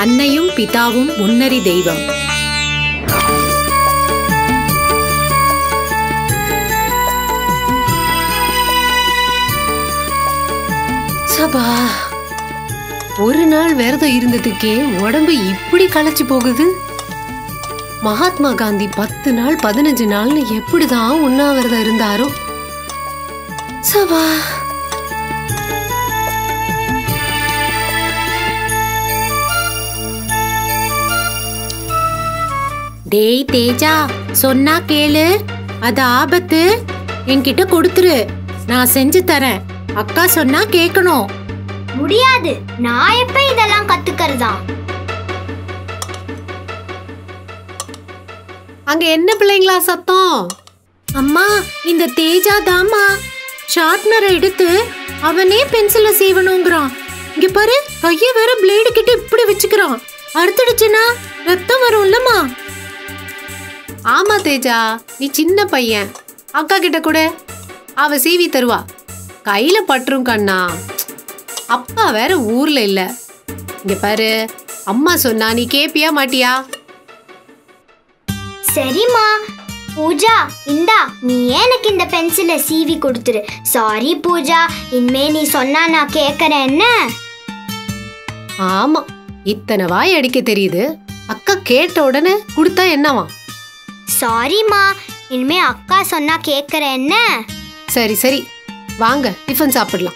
அன்னையும் பிதாவும் முன்னறி தெய்வம் சபா ஒரு நாள் விரதம் இருந்ததுக்கே உடம்பு இப்படி களைச்சு போகுது மகாத்மா காந்தி பத்து நாள் பதினஞ்சு நாள்னு எப்படிதான் உண்ணாவிரதம் இருந்தாரோ சபா டேய் தேஜா சொன்னா கேளு அது ஆபத்து என்கிட்ட கொடுத்துரு நான் செஞ்சு தரேன் அக்கா சொன்னா கேட்கணும் முடியாது நான் எப்ப இதெல்லாம் கத்துக்கிறதா அங்க என்ன பிள்ளைங்களா சத்தம் அம்மா இந்த தேஜா தாம்மா ஷார்ப்னரை எடுத்து அவனே பென்சில சீவணுங்கிறான் இங்க பாரு கைய வேற பிளேடு கிட்ட இப்படி வச்சுக்கிறான் அறுத்துடுச்சுன்னா ரத்தம் வரும்லம்மா ஆமா தேஜா நீ சின்ன பையன் அக்கா கிட்ட கூட அவ சீவி தருவா கையில பட்டுரும் கண்ணா அப்பா வேற ஊர்ல இல்ல இங்க பாரு அம்மா சொன்னா நீ கேப்பியா மாட்டியா சரிம்மா பூஜா இந்தா நீ ஏன் எனக்கு இந்த பென்சிலை சீவி கொடுத்துரு சாரி பூஜா இனிமே நீ சொன்னா நான் கேட்கறேன் என்ன ஆமா இத்தனை வாய் அடிக்க தெரியுது அக்கா கேட்ட உடனே கொடுத்தா என்னவா சாரிம்மா இனிமே அக்கா சொன்னா கேட்கறேன் என்ன சரி சரி வாங்க டிஃபன் சாப்பிடலாம்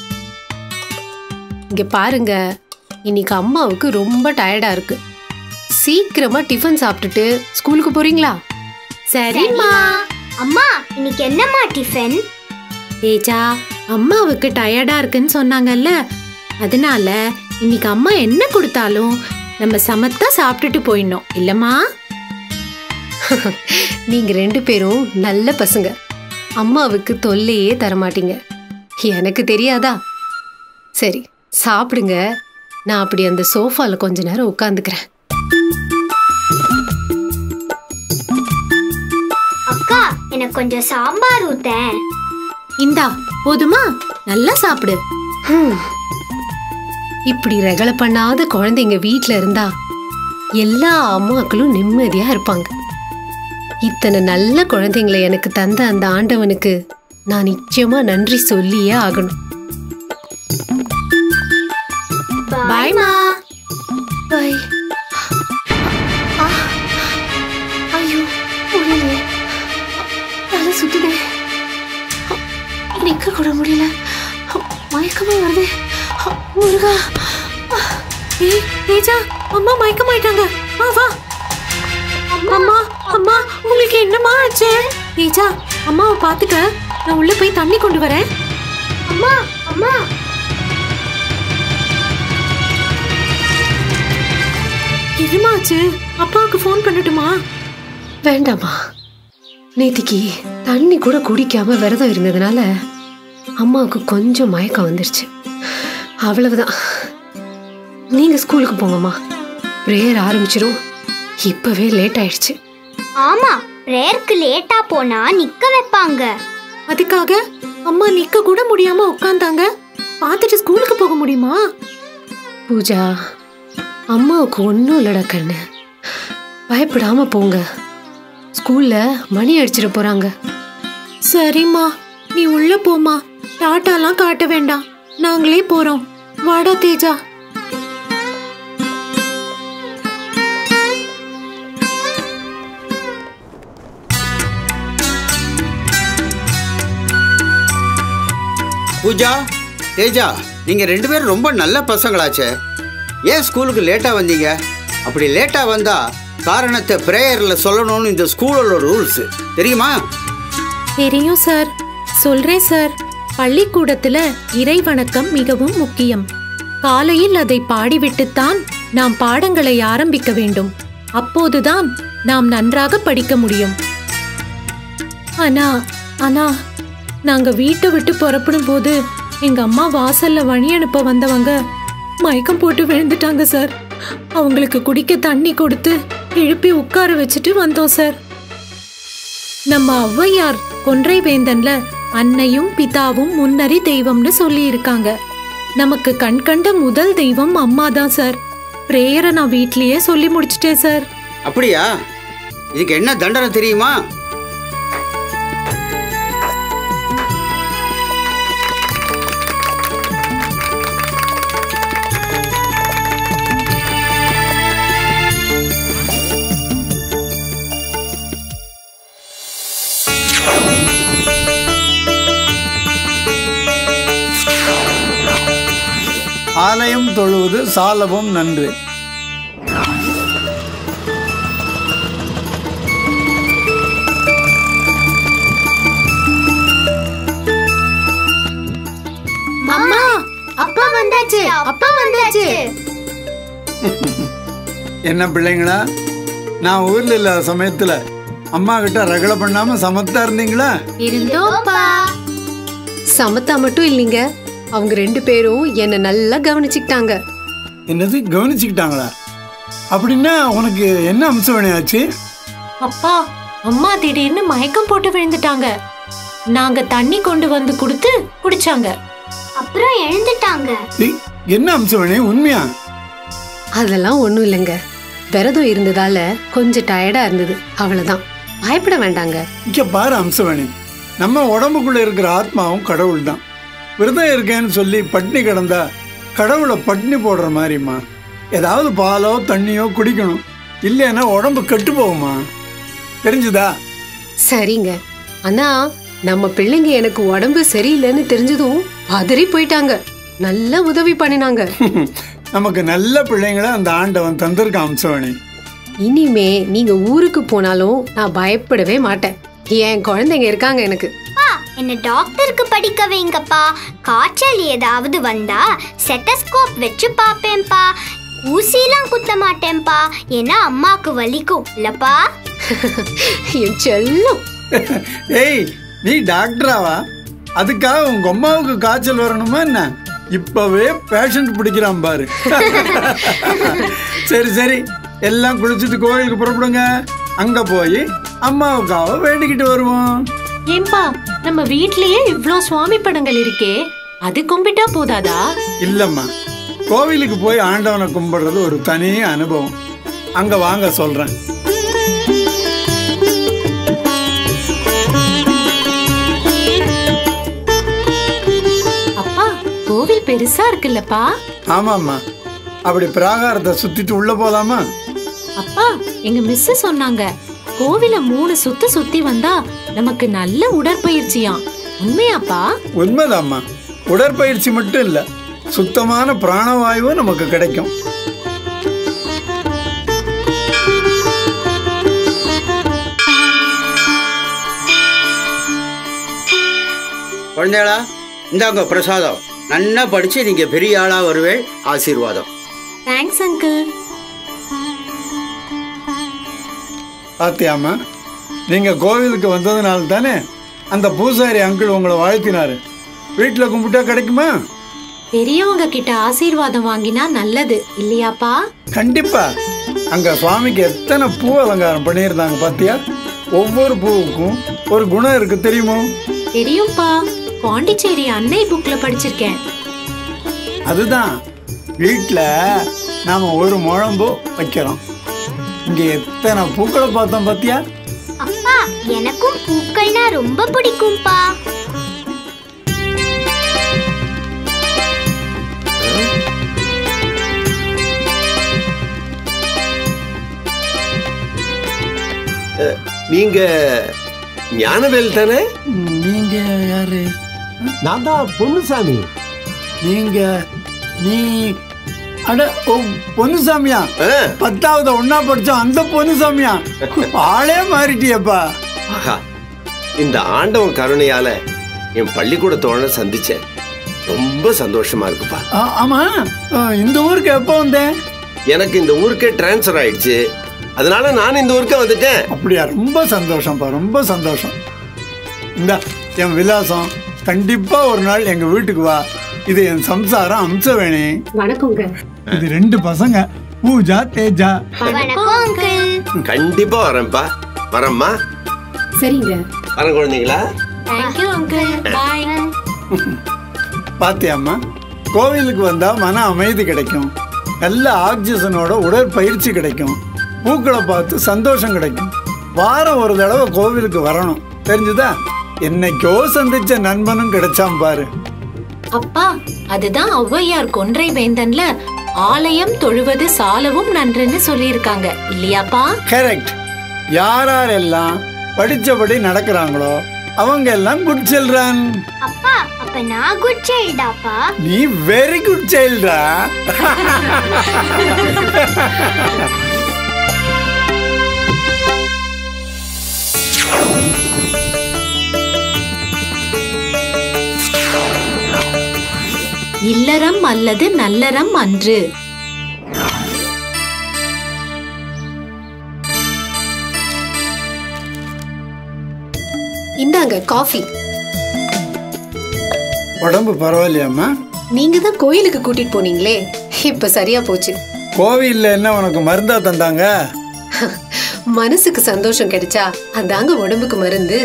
இங்க பாருங்க இன்னைக்கு அம்மாவுக்கு ரொம்ப டயர்டா இருக்கு சீக்கிரமா டிஃபன் சாப்பிட்டுட்டு ஸ்கூலுக்கு போறீங்களா சரிம்மா அம்மா இன்னைக்கு என்னம்மா டிஃபன் தேஜா அம்மாவுக்கு டயர்டா இருக்குன்னு சொன்னாங்கல்ல அதனால இன்னைக்கு அம்மா என்ன கொடுத்தாலும் நம்ம சமத்தா சாப்பிட்டுட்டு போயிடணும் இல்லம்மா நீங்க ரெண்டு பேரும் நல்ல பசங்க அம்மாவுக்கு தொல்லையே தரமாட்டீங்க எனக்கு தெரியாதா சரி சாப்பிடுங்க நான் அப்படி அந்த சோஃபால கொஞ்ச நேரம் உட்காந்துக்கிறேன் அக்கா எனக்கு கொஞ்சம் சாம்பார் ஊத்தேன் இந்தா போதுமா நல்லா சாப்பிடு ஹம். இப்படி ரகலை பண்ணாத குழந்தைங்க வீட்ல இருந்தா எல்லா அம்மாக்களும் நிம்மதியா இருப்பாங்க இத்தனை நல்ல குழந்தைங்களை எனக்கு தந்த அந்த ஆண்டவனுக்கு நான் நிச்சயமா நன்றி சொல்லியே ஆகணும் பாய்மா பை ஐயோ முடியலையே தலை சுத்துதே நிக்க கூட முடியல மயக்கமா வருதே முருகா ஏய் தேஜா அம்மா மயக்கமாயிட்டாங்க வா வா அம்மா அம்மா உங்களுக்கு என்னம்மா ஆச்சு தேஜா அம்மாவை பாத்துக்க நான் உள்ள போய் தண்ணி கொண்டு வரேன் அம்மா அம்மா எதுமா ஆச்சு அப்பாவுக்கு ஃபோன் பண்ணட்டுமா வேண்டாமா நேத்திக்கு தண்ணி கூட குடிக்காம விரதம் இருந்ததுனால அம்மாவுக்கு கொஞ்சம் மயக்கம் வந்துருச்சு அவ்வளவுதான் நீங்க ஸ்கூலுக்கு போங்கம்மா ப்ரேயர் ஆரம்பிச்சிரும் இப்பவே லேட் ஆயிடுச்சு ஆமா பிரேயருக்கு லேட்டா போனா நிக்க வைப்பாங்க அதுக்காக அம்மா நிக்க கூட முடியாம உட்காந்தாங்க பார்த்துட்டு ஸ்கூலுக்கு போக முடியுமா பூஜா அம்மாவுக்கு ஒன்றும் இல்லடா கண்ணு பயப்படாம போங்க ஸ்கூல்ல மணி அடிச்சிட போறாங்க சரிம்மா நீ உள்ள போமா டாட்டாலாம் காட்ட வேண்டாம் நாங்களே போறோம் வாடா தேஜா பூஜா தேஜா நீங்க ரெண்டு பேரும் ரொம்ப நல்ல பசங்களாச்சே ஏன் ஸ்கூலுக்கு லேட்டா வந்தீங்க அப்படி லேட்டா வந்தா காரணத்தை பிரேயர்ல சொல்லணும்னு இந்த ஸ்கூலோட ரூல்ஸ் தெரியுமா தெரியும் சார் சொல்றேன் சார் பள்ளிக்கூடத்துல இறை வணக்கம் மிகவும் முக்கியம் காலையில் அதை பாடிவிட்டுத்தான் நாம் பாடங்களை ஆரம்பிக்க வேண்டும் அப்போதுதான் நாம் நன்றாக படிக்க முடியும் ஆனா ஆனா நாங்க வீட்டை விட்டு புறப்படும் போது எங்க அம்மா வாசல்ல வழி அனுப்ப வந்தவங்க மயக்கம் போட்டு விழுந்துட்டாங்க சார் அவங்களுக்கு குடிக்க தண்ணி கொடுத்து எழுப்பி உட்கார வச்சுட்டு வந்தோம் சார் நம்ம ஔவையார் கொன்றை வேந்தன்ல அன்னையும் பிதாவும் முன்னறி தெய்வம்னு சொல்லி இருக்காங்க நமக்கு கண் கண்ட முதல் தெய்வம் அம்மா தான் சார் பிரேயரை நான் வீட்லயே சொல்லி முடிச்சிட்டேன் சார் அப்படியா இதுக்கு என்ன தண்டனை தெரியுமா ஆலயம் தொழுவது சாலவும் நன்று அம்மா அப்பா வந்தாச்சு அப்பா வந்தாச்சு என்ன பிள்ளைங்களா நான் ஊர்ல இல்லாத சமயத்துல அம்மா கிட்ட ரகலை பண்ணாம சமத்தா இருந்தீங்களா இருந்தோம்ப்பா சமத்தா மட்டும் இல்லைங்க அவங்க ரெண்டு பேரும் என்னை நல்லா கவனிச்சுக்கிட்டாங்க என்னது கவனிச்சுக்கிட்டாங்களா அப்படின்னா உனக்கு என்ன அம்சம் வினையாச்சு அப்பா அம்மா திடீர்னு மயக்கம் போட்டு விழுந்துட்டாங்க நாங்க தண்ணி கொண்டு வந்து கொடுத்து குடிச்சாங்க அப்புறம் எழுந்துட்டாங்க ஏய், என்ன அம்சம் வினை உண்மையா அதெல்லாம் ஒண்ணும் இல்லைங்க விரதம் இருந்ததால கொஞ்சம் டயர்டா இருந்தது அவ்வளவுதான் பயப்பட வேண்டாங்க இங்க பாரு அம்சவேணி நம்ம உடம்புக்குள்ள இருக்கிற ஆத்மாவும் கடவுள் தான் விரதம் இருக்கேன்னு சொல்லி பட்னி கிடந்தா கடவுளை பட்னி போடுற மாதிரிம்மா ஏதாவது பாலோ தண்ணியோ குடிக்கணும் இல்லைன்னா உடம்பு கெட்டு போகுமா தெரிஞ்சுதா சரிங்க ஆனா நம்ம பிள்ளைங்க எனக்கு உடம்பு சரியில்லைன்னு தெரிஞ்சதும் பதறி போயிட்டாங்க நல்ல உதவி பண்ணினாங்க நமக்கு நல்ல பிள்ளைங்களை அந்த ஆண்டவன் தந்திருக்கான் அம்சவேணி இனிமே நீங்க ஊருக்கு போனாலும் நான் பயப்படவே மாட்டேன் என் குழந்தைங்க இருக்காங்க எனக்கு அப்பா என்ன டாக்டருக்கு படிக்க வைங்கப்பா காய்ச்சல் ஏதாவது வந்தா செட்டஸ்கோப் வச்சு பாப்பேன்ப்பா ஊசிலாம் குத்த மாட்டேன்ப்பா ஏன்னா அம்மாக்கு வலிக்கும் இல்லப்பா என் செல்லம் ஏய் நீ டாக்டராவா அதுக்காக உங்க அம்மாவுக்கு காய்ச்சல் வரணுமா என்ன இப்பவே பேஷண்ட் பிடிக்கிறான் பாரு சரி சரி எல்லாம் குளிச்சுட்டு கோயிலுக்கு புறப்படுங்க அங்க போய் அம்மாவுக்காக வேண்டிக்கிட்டு வருவோம் ஏன்பா நம்ம வீட்லயே இவ்ளோ சுவாமி படங்கள் இருக்கே அது கும்பிட்டா போதாதா இல்லம்மா கோவிலுக்கு போய் ஆண்டவனை கும்பிடுறது ஒரு தனி அனுபவம் அங்க வாங்க சொல்றேன் அப்பா கோவில் பெருசா இருக்குல்லப்பா ஆமாம்மா அப்படி பிராகாரத்தை சுத்திட்டு உள்ள போலாமா அப்பா எங்க மிஸ் சொன்னாங்க கோவில மூணு சுத்து சுத்தி வந்தா நமக்கு நல்ல உடற்பயிற்சியாம் உண்மையாப்பா உண்மைதாம்மா உடற்பயிற்சி மட்டும் இல்ல சுத்தமான பிராணவாயுவும் நமக்கு கிடைக்கும் குழந்தைகளா இந்தாங்க பிரசாதம் நன்னா படிச்சு நீங்க பெரிய ஆளா வருவேன் ஆசீர்வாதம் தேங்க்ஸ் அங்கிள் பாத்தியாம்மா நீங்க கோவிலுக்கு வந்ததுனால தானே அந்த பூசாரி அங்கிள் உங்களை வாழ்த்தினாரு வீட்டில் கும்பிட்டா கிடைக்குமா பெரியவங்க கிட்ட ஆசீர்வாதம் வாங்கினா நல்லது இல்லையாப்பா கண்டிப்பா அங்க சுவாமிக்கு எத்தனை பூ அலங்காரம் பண்ணியிருந்தாங்க பாத்தியா ஒவ்வொரு பூவுக்கும் ஒரு குணம் இருக்கு தெரியுமோ தெரியும்பா பாண்டிச்சேரி அன்னை புக்ல படிச்சிருக்கேன் அதுதான் வீட்டில் நாம ஒரு முழம்பு வைக்கிறோம் இங்க எத்தனை பூக்களை பார்த்தோம் பாத்தியா அப்பா எனக்கும் பூக்கள்னா ரொம்ப பிடிக்கும்பா நீங்க ஞானவேல் தானே நீங்க யாரு நான் தான் பொன்னுசாமி நீங்க நீ அட ஓ பொன்னுசாமியா ஆ, பத்தாவது ஒன்னா படிச்சோம் அந்த பொன்னுசாமியா ஆளே மாறிட்டியப்பா ஆஹா. இந்த ஆண்டவன் கருணையால என் பள்ளிக்கூட தோழனை சந்திச்சேன் ரொம்ப சந்தோஷமா இருக்குப்பா ஆ, ஆமா ஆ, இந்த ஊருக்கு எப்போ வந்தேன் எனக்கு இந்த ஊருக்கே டிரான்ஸ்ஃபர் ஆயிடுச்சு அதனால நான் இந்த ஊருக்கே வந்துட்டேன் அப்படியா ரொம்ப சந்தோஷம்ப்பா ரொம்ப சந்தோஷம் இந்த என் விலாசம் கண்டிப்பா ஒரு நாள் எங்க வீட்டுக்கு வா இது என் சம்சாரம் அம்சவேணி வணக்கங்க இது ரெண்டு பசங்க பூஜா தேஜா வணக்கம் அங்கிள் கண்டிப்பா வரேன்ப்பா வரேம்மா சரிங்க வரேன் குழந்தைங்களா தேங்க்யூ அங்கிள் பாய் பாத்தியாம்மா கோவிலுக்கு வந்தா மன அமைதி கிடைக்கும் நல்ல ஆக்சிஜனோட உடற்பயிற்சி கிடைக்கும் பூக்களை பார்த்து சந்தோஷம் கிடைக்கும் வாரம் ஒரு தடவை கோவிலுக்கு வரணும் தெரிஞ்சுதா என்னைக்கோ சந்திச்ச நண்பனும் கிடைச்சான் பாரு அப்பா அதுதான் ஔவையார் கொன்றை வேந்தன்ல ஆலயம் தொழுவது சாலவும் நன்றுன்னு சொல்லியிருக்காங்க இல்லையாப்பா கரெக்ட் யார் யாரெல்லாம் படிச்சபடி நடக்கிறாங்களோ அவங்க எல்லாம் குட் சில்ட்ரன் அப்பா அப்ப நான் குட் சைல்டாப்பா நீ வெரி குட் சைல்டா இல்லறம் அல்லது நல்லறம் அன்று இந்தாங்க காஃபி உடம்பு பரவாயில்லையாம்மா நீங்க தான் கோயிலுக்கு கூட்டிட்டு போனீங்களே இப்ப சரியா போச்சு கோவில்ல என்ன உனக்கு மருந்தா தந்தாங்க மனசுக்கு சந்தோஷம் கிடைச்சா அதாங்க உடம்புக்கு மருந்து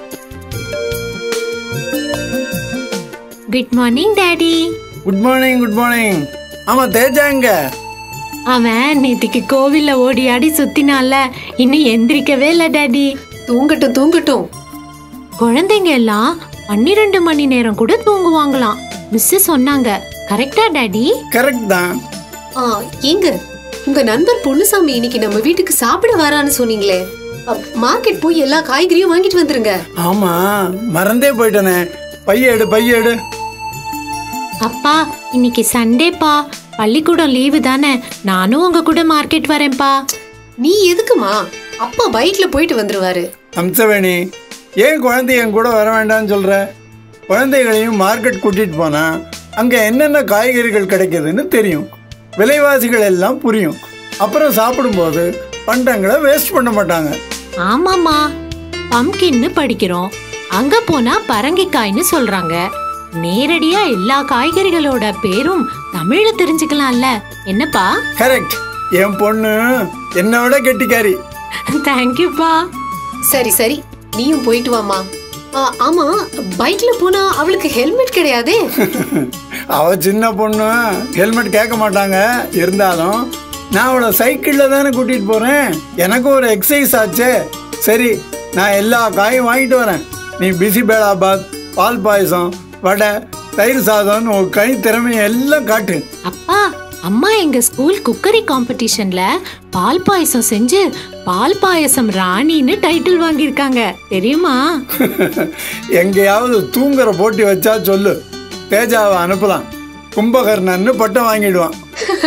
good morning daddy good morning good morning ஆமா தேஜாங்க அவன் நேத்திக்கு கோவில்ல ஓடி ஆடி சுத்தினால இன்னும் எந்திரிக்கவே இல்ல டாடி தூங்கட்டும் தூங்கட்டும் குழந்தைங்க எல்லாம் பன்னிரெண்டு மணி நேரம் கூட தூங்குவாங்களாம் மிஸ் சொன்னாங்க கரெக்டா டாடி கரெக்ட் தான் ஆ ஏங்க உங்க நண்பர் பொன்னுசாமி இன்னைக்கு நம்ம வீட்டுக்கு சாப்பிட வரான்னு சொன்னீங்களே மார்க்கெட் போய் எல்லா காய்கறியும் வாங்கிட்டு வந்துருங்க ஆமா மறந்தே போயிட்டனே பைய எடு பைய எடு அப்பா இன்னைக்கு சண்டேப்பா பள்ளிக்கூடம் லீவு தானே நானும் உங்க கூட மார்க்கெட் வரேன்ப்பா நீ எதுக்குமா அப்பா பைக்ல போயிட்டு வந்துருவாரு அம்சவேணி ஏன் குழந்தை என் கூட வர வேண்டாம்னு சொல்ற குழந்தைகளையும் மார்க்கெட் கூட்டிட்டு போனா அங்க என்னென்ன காய்கறிகள் கிடைக்குதுன்னு தெரியும் விலைவாசிகள் எல்லாம் புரியும் அப்புறம் சாப்பிடும்போது பண்டங்களை வேஸ்ட் பண்ண மாட்டாங்க ஆமாமா பம்கின்னு படிக்கிறோம் அங்க போனா பரங்கிக்காய்னு சொல்றாங்க நேரடியா எல்லா காய்கறிகளோட பேரும் தமிழ்ல தெரிஞ்சுக்கலாம்ல என்னப்பா கரெக்ட் என் பொண்ணு என்னை விட கெட்டிக்காரி தேங்க்யூப்பா சரி சரி நீயும் போயிட்டு வாமா ஆ, ஆமா பைக்ல போனா அவளுக்கு ஹெல்மெட் கிடையாதே அவ சின்ன பொண்ணு ஹெல்மெட் கேட்க மாட்டாங்க இருந்தாலும் நான் அவளை சைக்கிளில் தானே கூட்டிகிட்டு போகிறேன் எனக்கு ஒரு எக்ஸசைஸ் ஆச்சே சரி நான் எல்லா காயும் வாங்கிட்டு வரேன் நீ பிசி பேலாபாத் பால் பாயசம் வடை தயிர் சாதம்னு உன் கை திறமையை எல்லாம் காட்டு அப்பா அம்மா எங்க ஸ்கூல் குக்கரி காம்படிஷன்ல பால் பாயசம் செஞ்சு பால் பாயசம் ராணின்னு டைட்டில் வாங்கியிருக்காங்க தெரியுமா எங்கேயாவது தூங்குற போட்டி வச்சா சொல்லு தேஜாவை அனுப்பலாம் கும்பகர்ணன்னு பட்டம் வாங்கிடுவான்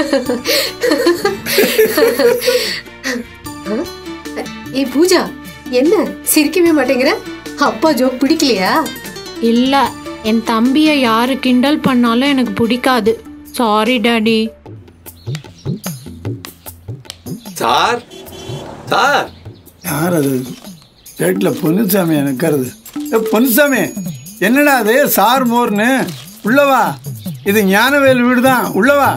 ஏய் பூஜா என்ன சிரிக்கவே மாட்டேங்கிற அப்பா ஜோக் பிடிக்கலையா இல்ல என் தம்பிய யாரு கிண்டல் பண்ணாலும் எனக்கு பிடிக்காது சாரி டாடி சார் சார் யார் அது ஸ்டேட்டில் பொன்னுசாமி நிற்கிறது ஏ பொன்னுசாமி என்னடா அது சார் மோர்னு உள்ளவா இது ஞானவேல் வீடு தான் உள்ளவா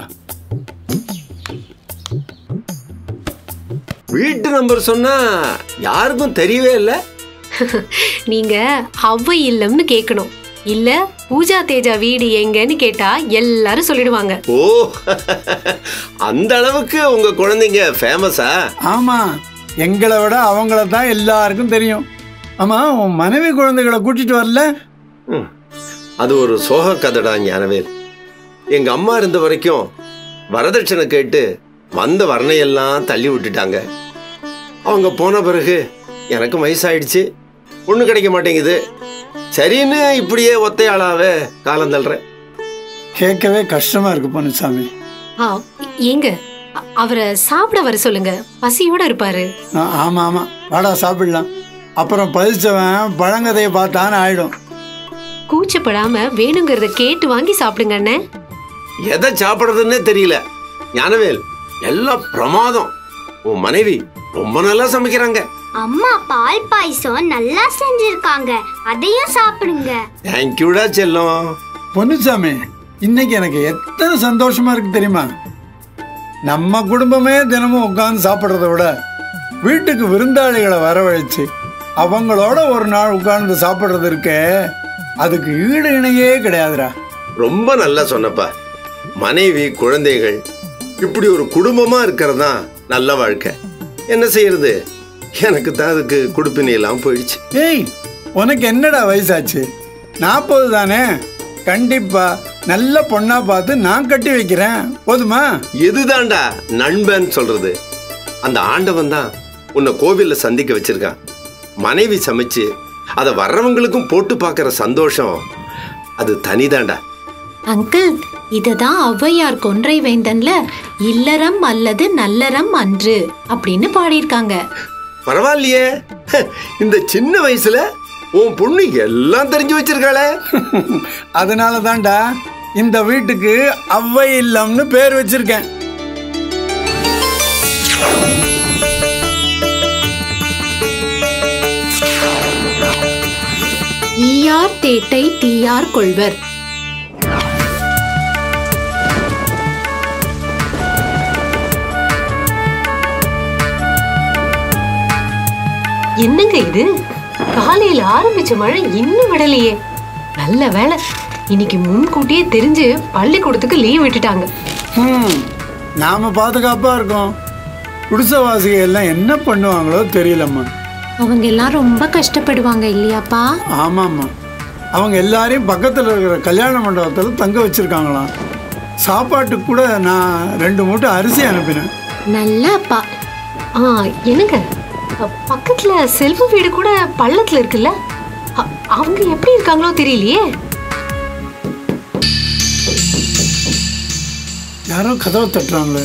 வீட்டு நம்பர் சொன்னா யாருக்கும் தெரியவே இல்லை நீங்க அவ்வை இல்லம்னு கேட்கணும் இல்ல பூஜா தேஜா வீடு எங்கன்னு கேட்டா எல்லாரும் சொல்லிடுவாங்க ஓ அந்த அளவுக்கு உங்க குழந்தைங்க ஃபேமஸா ஆமாம் எங்களை விட அவங்கள தான் எல்லாருக்கும் தெரியும் ஆமாம் உன் மனைவி குழந்தைகளை கூட்டிட்டு வரல ம். அது ஒரு சோக கதைடா ஞானவேல் எங்க அம்மா இருந்த வரைக்கும் வரதட்சணை கேட்டு வந்த வரணையெல்லாம் தள்ளி விட்டுட்டாங்க அவங்க போன பிறகு எனக்கு வயசாயிடுச்சு பொண்ணு கிடைக்க மாட்டேங்குது சரின்னு இப்படியே ஒத்தையாளாவே காலம் தள்ளுறேன் கேட்கவே கஷ்டமா இருக்கு பொன்னுசாமி ஆ, ஏங்க அ- அவரை சாப்பிட வர சொல்லுங்க பசியோட இருப்பாரு ஆ, ஆமா ஆமா வாடா சாப்பிடலாம் அப்புறம் பதிச்சவன் பழங்கதையை பார்த்தான்னு ஆயிடும் கூச்சப்படாம வேணுங்கிறத கேட்டு வாங்கி சாப்பிடுங்க அண்ணே எதை சாப்பிட்றதுன்னே தெரியல ஞானவேல் எல்லாம் பிரமாதம் உன் மனைவி ரொம்ப நல்லா சமைக்கிறாங்க அம்மா பால் பாயசம் நல்லா செஞ்சிருக்காங்க அதையும் சாப்பிடுங்க தேங்க்யூடா செல்லம் பொன்னுசாமி இன்னைக்கு எனக்கு எத்தனை சந்தோஷமா இருக்கு தெரியுமா நம்ம குடும்பமே தினமும் உட்காந்து சாப்பிட்றத விட வீட்டுக்கு விருந்தாளிகளை வரவழைச்சு அவங்களோட ஒரு நாள் உட்கார்ந்து சாப்பிட்றது இருக்கே அதுக்கு ஈடு இணையே கிடையாதுடா ரொம்ப நல்லா சொன்னப்பா மனைவி குழந்தைகள் இப்படி ஒரு குடும்பமா இருக்கிறது தான் நல்ல வாழ்க்கை என்ன செய்யறது எனக்கு தான் அதுக்கு குடுப்பினை எல்லாம் போயிடுச்சு ஏய் உனக்கு என்னடா வயசாச்சு நாற்பது தானே கண்டிப்பா நல்ல பொண்ணா பார்த்து நான் கட்டி வைக்கிறேன் போதுமா எதுதான்டா நண்பன் சொல்றது அந்த ஆண்டவன் தான் உன்னை கோவில்ல சந்திக்க வச்சிருக்கான் மனைவி சமைச்சு அதை வர்றவங்களுக்கும் போட்டு பார்க்குற சந்தோஷம் அது தனிதான்டா அங்கிள் இததான் ஔவையார் கொன்றை வேந்தன்ல இல்லறம் அல்லது நல்லறம் அன்று அப்படின்னு பாடியிருக்காங்க பரவாயில்லையே ஹ, இந்த சின்ன வயசுல உன் பொண்ணு எல்லாம் தெரிஞ்சு வச்சிருக்காளே அதனால தான்டா இந்த வீட்டுக்கு அவ்வை இல்லம்னு பேர் வச்சிருக்கேன் ஈயார் தேட்டை தீயார் கொள்வர் என்னங்க இது காலையில ஆரம்பிச்ச மழை இன்னும் விடலையே நல்ல வேலை இன்னைக்கு முன்கூட்டியே தெரிஞ்சு பள்ளிக்கூடத்துக்கு லீவ் விட்டுட்டாங்க ஹம், நாம பாதுகாப்பா இருக்கோம் குடிசைவாசிக எல்லாம் என்ன பண்ணுவாங்களோ தெரியலம்மா அவங்க எல்லாம் ரொம்ப கஷ்டப்படுவாங்க இல்லையாப்பா ஆமாம்மா அவங்க எல்லாரையும் பக்கத்தில் இருக்கிற கல்யாண மண்டபத்தில் தங்க வச்சிருக்காங்களாம் சாப்பாட்டுக்கு கூட நான் ரெண்டு மூட்டை அரிசி அனுப்பினேன் நல்ல அப்பா ஆ என்னங்க அ, பக்கத்துல செல்வ வீடு கூட பள்ளத்துல இருக்குல்ல அ- அவங்க எப்படி இருக்காங்களோ தெரியலையே யாரோ கதவை தட்டுறாங்களே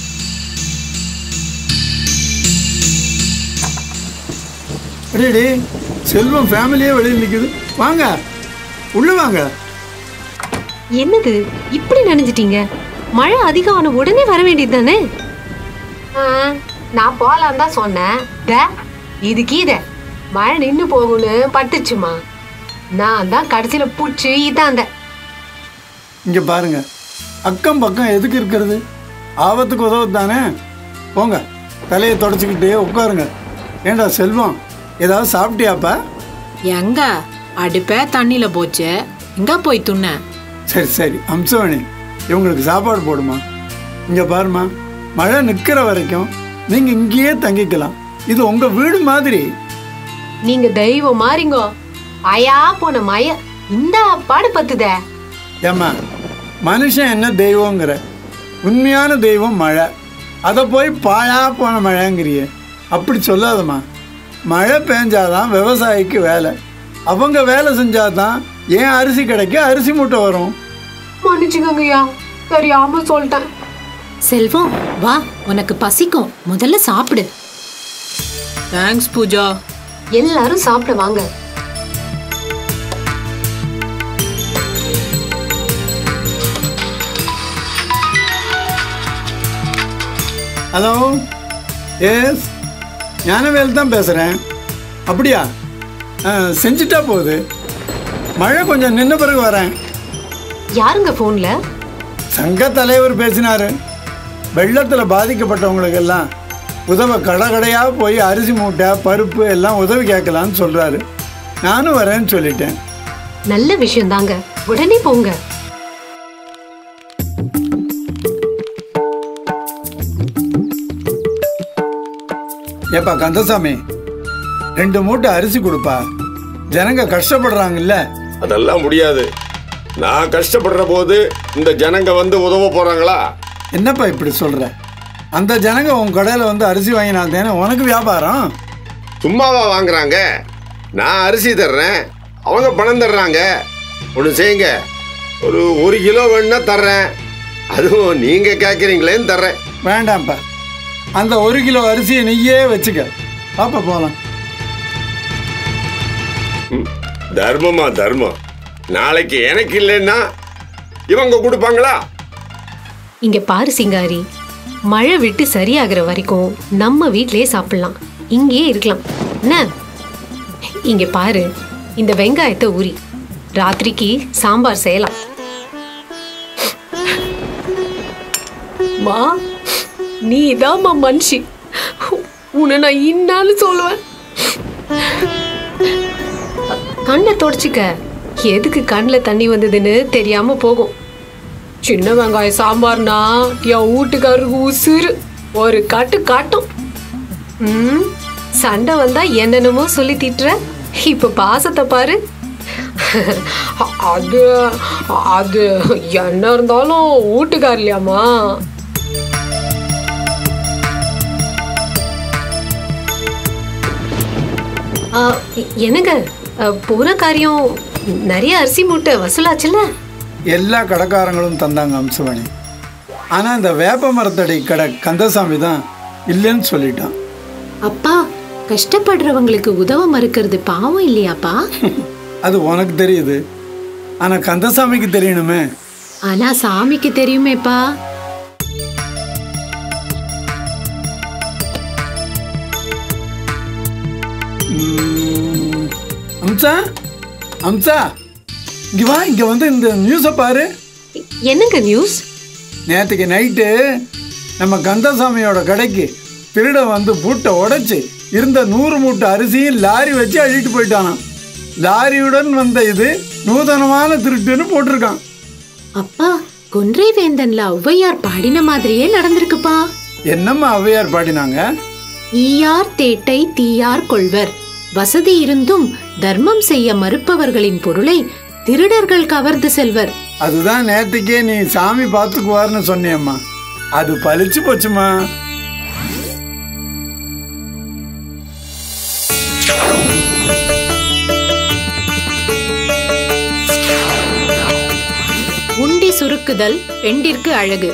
அடேடி செல்வம் ஃபேமிலியே வெளியில் நிற்குது வாங்க உள்ள வாங்க என்னது இப்படி நினைஞ்சிட்டீங்க மழை அதிகம் ஆன உடனே வர வேண்டியது தானே நான் போலாம் தான் சொன்னேன் த இதுக்கு இத மழை நின்னு போகும்னு பட்டுச்சுமா நான் தான் கடைசியில பூச்சி இதாந்த இங்கே பாருங்க அக்கம் பக்கம் எதுக்கு இருக்கிறது ஆபத்துக்கு உதவு தானே போங்க தலையை தொடச்சிக்கிட்டே உட்காருங்க ஏண்டா செல்வம் ஏதாவது சாப்பிட்டியாப்பா எங்க அடுப்பே தண்ணியில போச்சு எங்க போய் துண்ண சரி சரி அம்சவணி இவங்களுக்கு சாப்பாடு போடுமா இங்கே பாருமா மழை நிற்கிற வரைக்கும் நீங்கள் இங்கேயே தங்கிக்கலாம் இது உங்கள் வீடு மாதிரி நீங்க தெய்வம் மாறிங்கோ அயா போன மய இந்த பாடு பத்துதே ஏம்மா மனுஷன் என்ன தெய்வங்கிற உண்மையான தெய்வம் மழை அதை போய் பாழா போன மழைங்கிறிய அப்படி சொல்லாதம்மா மழை பெஞ்சாதான் விவசாயிக்கு வேலை அவங்க வேலை செஞ்சாதான் ஏன் அரிசி கிடைக்க அரிசி மூட்டை வரும் மன்னிச்சுக்கோங்கய்யா தெரியாம சொல்லிட்டேன் செல்வம் வா உனக்கு பசிக்கும் முதல்ல சாப்பிடு தேங்க்ஸ் பூஜா எல்லாரும் சாப்பிட வாங்க ஹலோ எஸ் ஞானவேல் தான் பேசுகிறேன் அப்படியா ஆ, செஞ்சுட்டா போகுது மழை கொஞ்சம் நின்ன பிறகு வரேன் யாருங்க போன்ல சங்க தலைவர் பேசினாரு வெள்ளத்தில் பாதிக்கப்பட்டவங்களுக்கெல்லாம் உதவ கடை கடையாக போய் அரிசி மூட்டை பருப்பு எல்லாம் உதவி கேட்கலான்னு சொல்கிறாரு நானும் வரேன்னு சொல்லிட்டேன் நல்ல விஷயம் தாங்க உடனே போங்க ஏப்பா கந்தசாமி ரெண்டு மூட்டை அரிசி கொடுப்பா ஜனங்க கஷ்டப்படுறாங்கல்ல அதெல்லாம் முடியாது நான் கஷ்டப்படுற போது இந்த ஜனங்க வந்து உதவ போறாங்களா என்னப்பா இப்படி சொல்ற அந்த ஜனங்க உன் கடையில் வந்து அரிசி வாங்கினாந்தேன்னு உனக்கு வியாபாரம் சும்மாவா வாங்குறாங்க நான் அரிசி தர்றேன் அவங்க பணம் தர்றாங்க ஒன்று செய்யுங்க ஒரு ஒரு கிலோ வேணும்னா தர்றேன் அதுவும் நீங்க கேட்குறீங்களேன்னு தர்றேன் வேண்டாம்ப்பா அந்த ஒரு கிலோ அரிசியை நீயே வச்சுக்க பாப்பா போகலாம் ம், தர்மமா தர்மம் நாளைக்கு எனக்கு இல்லைன்னா இவங்க கொடுப்பாங்களா இங்க பாரு சிங்காரி மழை விட்டு சரியாகிற வரைக்கும் நம்ம வீட்லயே சாப்பிடலாம் இங்கேயே இருக்கலாம் என்ன இங்க பாரு இந்த வெங்காயத்தை உரி ராத்திரிக்கு சாம்பார் செய்யலாம் மா நீ தான்மா மனுஷி உன்னை நான் இன்னான்னு சொல்லுவேன் கண்ணை தொடச்சிக்க எதுக்கு கண்ணில் தண்ணி வந்ததுன்னு தெரியாம போகும் சின்ன வெங்காய சாம்பார்னா என் வீட்டுக்காரருக்கு உசுறு ஒரு காட்டு காட்டும் ம் சண்டை வந்தா என்னென்னமோ சொல்லி திட்டுற இப்ப பாசத்தை பாரு அது அது என்ன இருந்தாலும் வீட்டுக்கார் இல்லையாம்மா ஆ, என்னங்க அ, போன காரியம் நிறைய அரிசி மூட்டை வசூலாச்சுல்ல எல்லா கடைக்காரங்களும் தந்தாங்க அம்சவாணி ஆனால் இந்த வேப்ப மரத்தடி கடை கந்தசாமி தான் இல்லைன்னு சொல்லிட்டான் அப்பா கஷ்டப்படுறவங்களுக்கு உதவ மறுக்கிறது பாவம் இல்லையாப்பா அது உனக்கு தெரியுது ஆனால் கந்தசாமிக்கு தெரியணுமே ஆனா சாமிக்கு தெரியுமேப்பா ம், அம்சா அம்சா இங்கே வா இங்கே வந்து இந்த நியூஸை பாரு என்னங்க நியூஸ் நேற்றுக்கு நைட்டு நம்ம கந்தசாமியோட கடைக்கு திருட வந்து பூட்டை உடைச்சு இருந்த நூறு மூட்டை அரிசியும் லாரி வச்சு அழிட்டு போயிட்டானாம் லாரியுடன் வந்த இது நூதனமான திருட்டுன்னு போட்டிருக்கான் அப்பா கொன்றை வேந்தன்ல ஔவையார் பாடின மாதிரியே நடந்திருக்குப்பா என்னம்மா ஔவையார் பாடினாங்க ஈயார் தேட்டை தீயார் கொள்வர் வசதி இருந்தும் தர்மம் செய்ய மறுப்பவர்களின் பொருளை திருடர்கள் கவர்ந்து செல்வர் அதுதான் நேற்றுக்கே நீ சாமி பார்த்துக்குவார்னு சொன்னியம்மா அது பளிச்சு போச்சுமா உண்டி சுருக்குதல் பெண்டிற்கு அழகு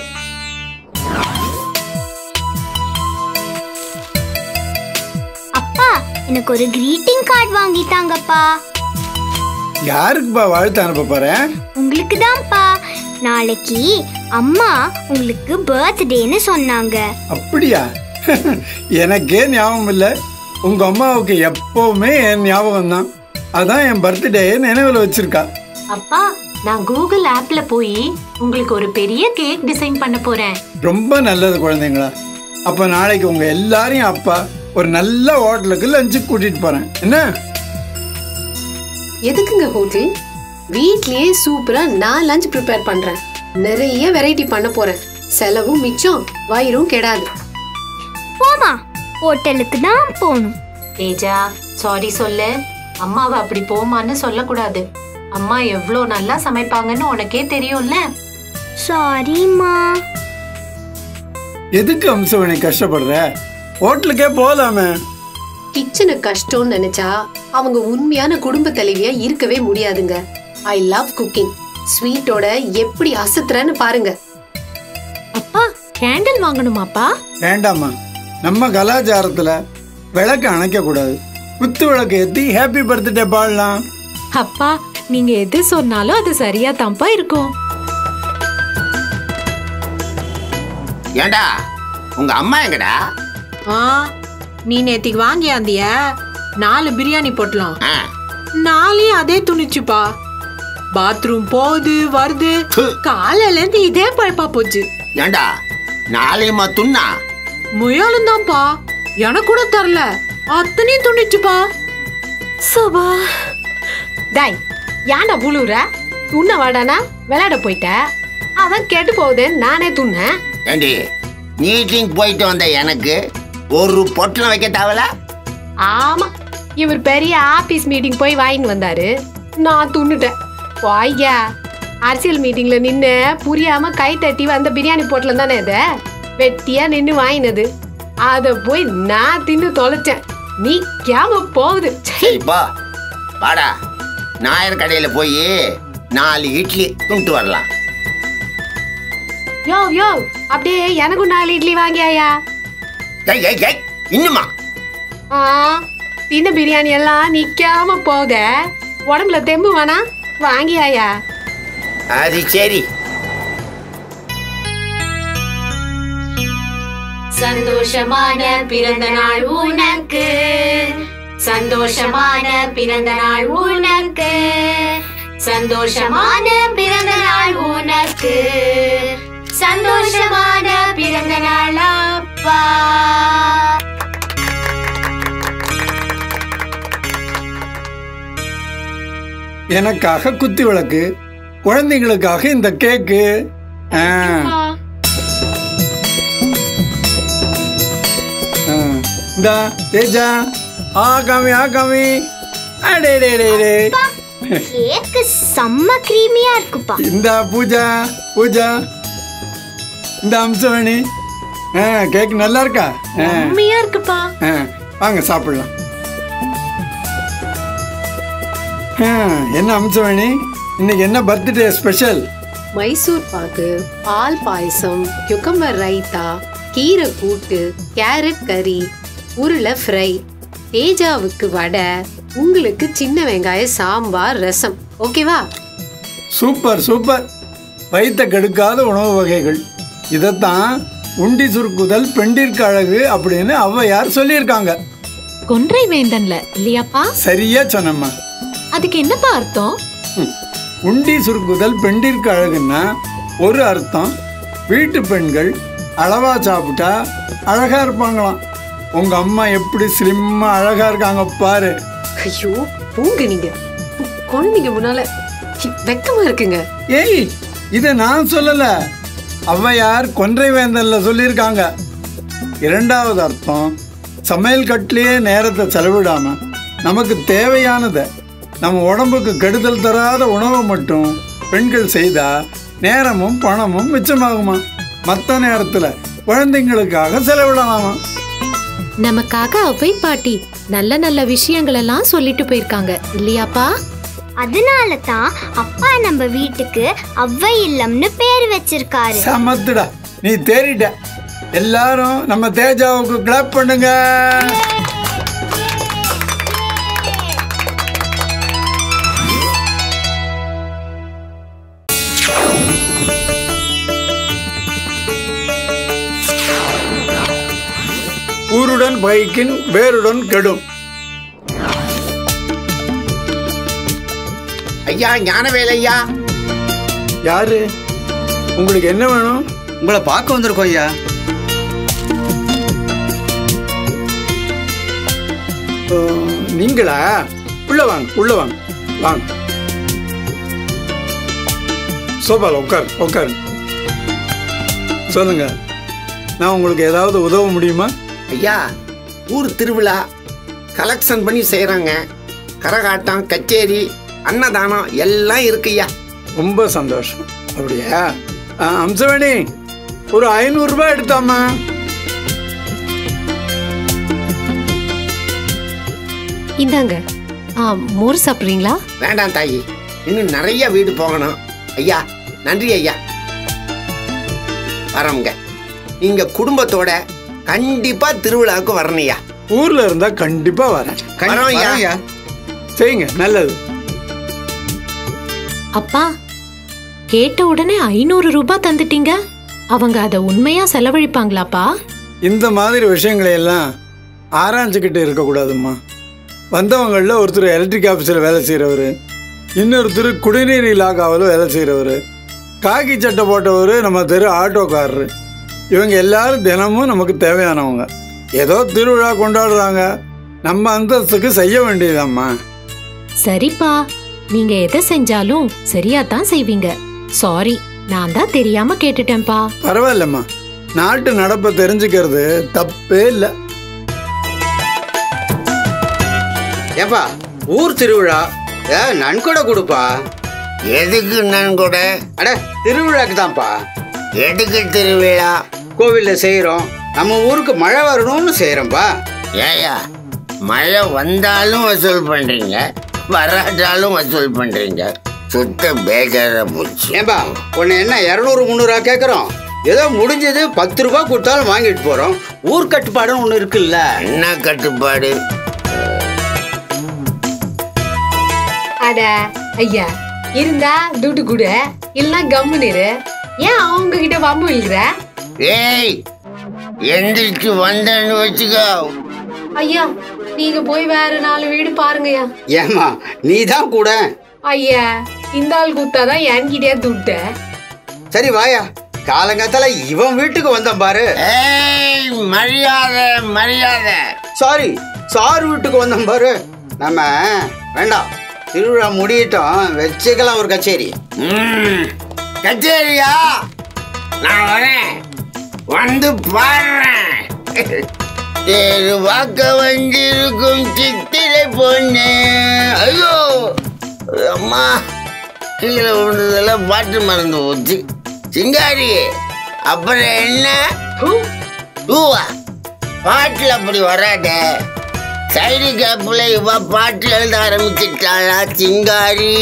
அப்பா எனக்கு ஒரு கிரீட்டிங் கார்டு வாங்கித்தாங்கப்பா யாருக்குப்பா வாழ்த்து அனுப்ப போறேன் உங்களுக்கு தான்ப்பா நாளைக்கு அம்மா உங்களுக்கு பர்த்டேன்னு சொன்னாங்க அப்படியா எனக்கே ஞாபகம் இல்லை உங்க அம்மாவுக்கு எப்பவுமே என் ஞாபகம் தான் அதான் என் பர்த்டே நினைவில் வச்சிருக்கா அப்பா நான் கூகுள் ஆப்ல போய் உங்களுக்கு ஒரு பெரிய கேக் டிசைன் பண்ண போறேன் ரொம்ப நல்லது குழந்தைங்களா அப்ப நாளைக்கு உங்க எல்லாரையும் அப்பா ஒரு நல்ல ஹோட்டலுக்கு லஞ்சுக்கு கூட்டிட்டு போறேன் என்ன எதுக்குங்க ஹோட்டல் வீட்லயே சூப்பரா நான் லஞ்ச் ப்ரிப்பேர் பண்றேன் நிறைய வெரைட்டி பண்ண போறேன் செலவும் மிச்சம் வயிறும் கெடாது போமா ஹோட்டலுக்கு தான் போகணும் தேஜா சாரி சொல்லு அம்மாவை அப்படி போமான்னு சொல்லக்கூடாது அம்மா எவ்வளோ நல்லா சமைப்பாங்கன்னு உனக்கே தெரியும்ல சாரிம்மா எதுக்கு அம்சவனை கஷ்டப்படுற ஹோட்டலுக்கே போகலாமே கிச்சனு கஷ்டம்னு நினைச்சா அவங்க உண்மையான குடும்ப தலைவியா இருக்கவே முடியாதுங்க ஐ லவ் குக்கிங் ஸ்வீட்டோட எப்படி அசத்துறேன்னு பாருங்க அப்பா கேண்டில் வாங்கணுமாப்பா வேண்டாம்மா நம்ம கலாச்சாரத்துல விளக்கு அணைக்க கூடாது குத்து விளக்கு ஏத்தி ஹாப்பி பர்த்டே பாடலாம் அப்பா நீங்க எது சொன்னாலும் அது சரியா தான்ப்பா இருக்கும் ஏண்டா உங்க அம்மா எங்கடா ஆ நீ நேத்திக்கு வாங்கியாந்திய நாலு பிரியாணி போட்டலாம் ஆ, நாளையும் அதே துணிச்சுப்பா பாத்ரூம் போகுது வருது ப்பு. காலையில இருந்து இதே பழப்பா போச்சு ஏண்டா நாளையுமா துண்ணா முயலும் தான்ப்பா எனக்கு கூட தரல அத்தனையும் துணிச்சுப்பா சபா டாய் ஏன்டா புழுற துண்ண வாடானா விளையாட போயிட்ட அதான் கெட்டு போகுதுன்னு நானே துண்ணேன் ஏண்டி மீட்டிங் போயிட்டு வந்த எனக்கு ஒரு பொட்டலம் வைக்க தேவல ஆமா இவர் பெரிய ஆபீஸ் மீட்டிங் போய் வாங்கிட்டு வந்தாரு நான் துண்ணுட்டேன் வாய்யா அரசியல் மீட்டிங்ல நின்னு புரியாம கை தட்டி வந்த பிரியாணி போட்டல தானே இது வெட்டியா நின்னு வாங்கினது அத போய் நான் தின்னு தொலைச்சேன் நீ கேம போகுது ச்சை. சரிப்பா வாடா நாயர் கடையில போய் நாலு இட்லி துண்டு வரலாம் யோ யோ அப்படியே எனக்கும் நாலு இட்லி வாங்கியாயா ஏய் ஏய் ஏய் இன்னுமா ஆ தின்ன பிரியாணி எல்லாம் நிக்காம போக உடம்புல தெம்பு வேணா வாங்கியாயா அது சரி சந்தோஷமான பிறந்த நாள் உனக்கு சந்தோஷமான பிறந்த நாள் உனக்கு சந்தோஷமான பிறந்த நாள் உனக்கு சந்தோஷமான பிறந்த நாள் அப்பா எனக்காக குத்து விளக்கு குழந்தைங்களுக்காக இந்த கேக்கு ஆ ஆ. இந்தா தேஜா ஆ காமி ஆ காமி அடே டே டே டே கேக்கு செம்ம கிரீமியா இருக்குப்பா இந்தா பூஜா பூஜா இந்த அம்சவேணி ஆ கேக் நல்லா இருக்கா ஆ உண்மையா இருக்குப்பா ஆ, வாங்க சாப்பிடலாம் ஆ, என்ன அம்சவேணி இன்னைக்கு என்ன பர்த்டே ஸ்பெஷல் மைசூர் பாக்கு பால் பாயசம் குக்கம்பர் ரைத்தா கீரை கூட்டு கேரட் கறி உருளை ஃப்ரை தேஜாவுக்கு வடை உங்களுக்கு சின்ன வெங்காய சாம்பார் ரசம் ஓகேவா சூப்பர் சூப்பர் வயிற்ற கெடுக்காத உணவு வகைகள் இதைத்தான் உண்டி சுருக்குதல் பெண்டிற்கு அழகு அப்படின்னு ஔவையார் சொல்லியிருக்காங்க கொன்றை வேந்தன்ல இல்லையாப்பா சரியா சொன்னம்மா அதுக்கு என்னப்பா அர்த்தம் ம். உண்டி சுருக்குதல் பெண்டிற்கு அழகுன்னா ஒரு அர்த்தம் வீட்டு பெண்கள் அளவா சாப்பிட்டா அழகா இருப்பாங்களாம் உங்க அம்மா எப்படி ஸ்லிம்மா அழகா இருக்காங்க பாரு ஐயோ போங்க நீங்க குழந்தைங்க முன்னால வெக்கமா இருக்குங்க ஏய் இதை நான் சொல்லல ஔவையார் கொன்றை வேந்தல்ல சொல்லியிருக்காங்க இரண்டாவது அர்த்தம் சமையல் கட்டிலேயே நேரத்தை செலவிடாம நமக்கு தேவையானதை நம்ம உடம்புக்கு கெடுதல் தராத உணவை மட்டும் பெண்கள் செய்தா நேரமும் பணமும் மிச்சமாகுமா மற்ற நேரத்தில் குழந்தைங்களுக்காக செலவிடலாமா நமக்காக அவ்வை பாட்டி நல்ல நல்ல விஷயங்கள் எல்லாம் சொல்லிட்டு போயிருக்காங்க இல்லையாப்பா அதனால தான் அப்பா நம்ம வீட்டுக்கு அவ்வை இல்லம்னு பேர் வச்சிருக்காரு சமத்துடா நீ தேறிட்ட எல்லாரும் நம்ம தேஜாவுக்கு கிளாப் பண்ணுங்க ஊருடன் பைக்கின் வேருடன் கெடும் ஐயா ஞானவேல் ஐயா யாரு உங்களுக்கு என்ன வேணும் உங்களை பார்க்க வந்திருக்கோம் ஐயா அஹ், நீங்களா உள்ள வாங்க உள்ள வாங்க வாங்க சோபால உட்கார் உட்கார் சொல்லுங்க நான் உங்களுக்கு ஏதாவது உதவ முடியுமா ஐயா ஊர் திருவிழா கலெக்ஷன் பண்ணி செய்கிறாங்க கரகாட்டம் கச்சேரி அன்னதானம் எல்லாம் இருக்குய்யா ரொம்ப சந்தோஷம் அப்படியா அஹ், அம்சவேணி ஒரு ஐநூறு ரூபாய் எடுத்தாமா இந்தாங்க ஆ மோர் சாப்பிட்றீங்களா வேண்டாம் தாயி இன்னும் நிறைய வீடு போகணும் ஐயா நன்றி ஐயா வரோங்க நீங்க குடும்பத்தோட கண்டிப்பா திருவிழாவுக்கு வரணும்யா ஊர்ல இருந்தா கண்டிப்பா வரேன் கண்டிப்பா வரோம் ஐயா. வரோம் ஐயா செய்யுங்க நல்லது அப்பா கேட்ட உடனே ஐநூறு ரூபாய் தந்துட்டீங்க அவங்க அதை உண்மையா செலவழிப்பாங்களாப்பா இந்த மாதிரி விஷயங்களை எல்லாம் ஆராய்ச்சிக்கிட்டு இருக்கக்கூடாதும்மா வந்தவங்களில் ஒருத்தர் எலக்ட்ரிக் ஆஃபீஸில் வேலை செய்கிறவர் இன்னொருத்தர் குடிநீர் இலாக்காவில் வேலை செய்கிறவர் காக்கி சட்டை போட்டவர் நம்ம தெரு ஆட்டோக்காரரு இவங்க எல்லாரும் தினமும் நமக்கு தேவையானவங்க ஏதோ திருவிழா கொண்டாடுறாங்க நம்ம அந்தஸ்துக்கு செய்ய வேண்டியதம்மா சரிப்பா நீங்க எதை செஞ்சாலும் சரியா தான் செய்வீங்க சாரி நான் தான் தெரியாம கேட்டுட்டேன்ப்பா பரவாயில்லம்மா நாட்டு நடப்பை தெரிஞ்சுக்கிறது தப்பே இல்லை ஏப்பா ஊர் திருவிழா ஏ நன்கொடை கொடுப்பா எதுக்கு நன்கொட அட திருவிழாக்கு தான்ப்பா எதுக்கு திருவிழா கோவில்ல செய்கிறோம் நம்ம ஊருக்கு மழை வரணும்னு செய்கிறோம்ப்பா ஏயா மழை வந்தாலும் வசூல் பண்றீங்க வராட்டாலும் வசூல் பண்றீங்க சுத்த பேஜார போச்சு ஏன்பா உன்னை என்ன இரநூறு முந்நூறுவா கேட்குறோம் ஏதோ முடிஞ்சது பத்து ரூபா கொடுத்தாலும் வாங்கிட்டு போகிறோம் ஊர் கட்டுப்பாடுன்னு ஒன்று இருக்குல்ல என்ன கட்டுப்பாடு அட ஐயா இருந்தா துட்டு கூட இல்லைன்னா கம்முன்னு இரு ஏன் அவங்க கிட்ட வம்பு இழுக்கிற ஏய் எந்திரிச்சு வந்தேன்னு வச்சுக்கோ ஐயா நீங்க போய் வேற நாலு வீடு பாருங்கய்யா ஏம்மா நீ தான் கூட ஐயா இந்த ஆள் குத்தாதான் என்கிட்டயே துட்ட சரி வாயா காலங்காத்தால இவன் வீட்டுக்கு வந்தான் பாரு ஏய் மரியாதை மரியாதை சாரி சார் வீட்டுக்கு வந்தோம் பாரு நம்ம வேண்டாம் திருவிழா முடியட்டும் வச்சுக்கலாம் ஒரு கச்சேரி ம், கச்சேரியா நான் வரேன் வந்து பாடுறேன் தேரு வாக்க வந்திருக்கும் சித்திரை பொண்ணு ஐயோ அம்மா கீழே விழுந்ததெல்லாம் பாட்டு மறந்து போச்சு சிங்காரி அப்புறம் என்ன டூவா பாட்டில் அப்படி வராதே சைடு கேப்பில் இவ பாட்டு எழுத ஆரம்பிச்சிட்டாளா சிங்காரி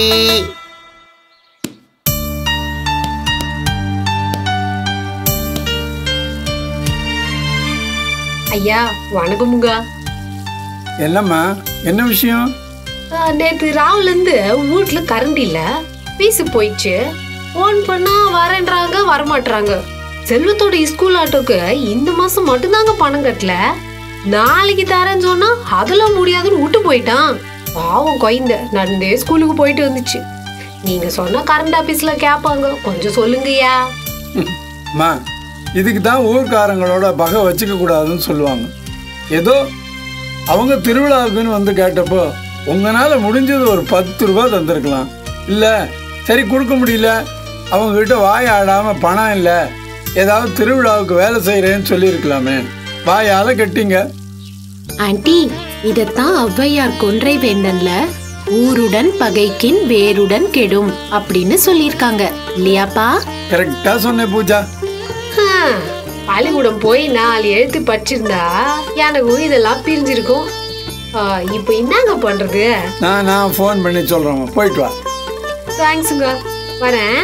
ஐயா வணக்கமுங்க என்னம்மா என்ன விஷயம் ஆ, நேத்து ராவுல இருந்து வீட்ல கரண்ட் இல்ல பீஸு போயிடுச்சு ஃபோன் பண்ணா வரேன்றாங்க வரமாட்றாங்க செல்வத்தோட ஸ்கூல் ஆட்டோக்கு இந்த மாசம் மட்டும்தாங்க பணம் கட்டல நாளைக்கு தரேன்னு சொன்னா அதெல்லாம் முடியாதுன்னு விட்டு போயிட்டான் பாவம் குழந்த நடந்தே ஸ்கூலுக்கு போயிட்டு வந்துச்சு நீங்க சொன்ன கரண்ட் ஆபீஸ்ல கேட்பாங்க கொஞ்சம் சொல்லுங்கய்யா அம்மா இதுக்கு தான் ஊர்க்காரங்களோட பகை வச்சுக்க கூடாதுன்னு சொல்லுவாங்க ஏதோ அவங்க திருவிழாவுக்குன்னு வந்து கேட்டப்போ உங்களால முடிஞ்சது ஒரு பத்து ரூபா தந்திருக்கலாம் இல்லை சரி கொடுக்க முடியல அவங்க கிட்ட வாய் ஆடாம பணம் இல்லை ஏதாவது திருவிழாவுக்கு வேலை செய்கிறேன்னு சொல்லியிருக்கலாமே வாயால கட்டிங்க ஆண்டி இதத்தான் ஔவையார் கொன்றை வேந்தன்ல ஊருடன் பகைக்கின் வேருடன் கெடும் அப்படின்னு சொல்லியிருக்காங்க இல்லையாப்பா கரெக்டாக சொன்னேன் பூஜா ஹம், பள்ளிக்கூடம் போய் நாலு எழுத்து படிச்சிருந்தா எனக்கும் இதெல்லாம் பிரிஞ்சிருக்கும் ஆ, இப்போ என்னங்க பண்றது நான் நான் ஃபோன் பண்ணி சொல்கிறேன் போயிட்டு வா தேங்க்ஸுங்க வரேன்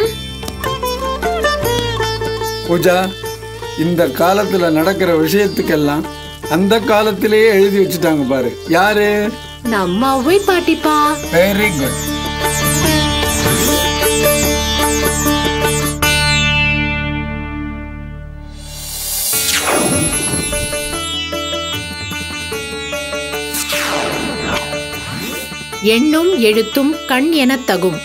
பூஜா இந்த காலத்துல நடக்கிற விஷயத்துக்கெல்லாம் அந்த காலத்திலேயே எழுதி வச்சுட்டாங்க பாரு யாரு நம்ம ஔவை பாட்டிப்பா வெரி குட் எண்ணும் எழுத்தும் கண் எனத் தகும்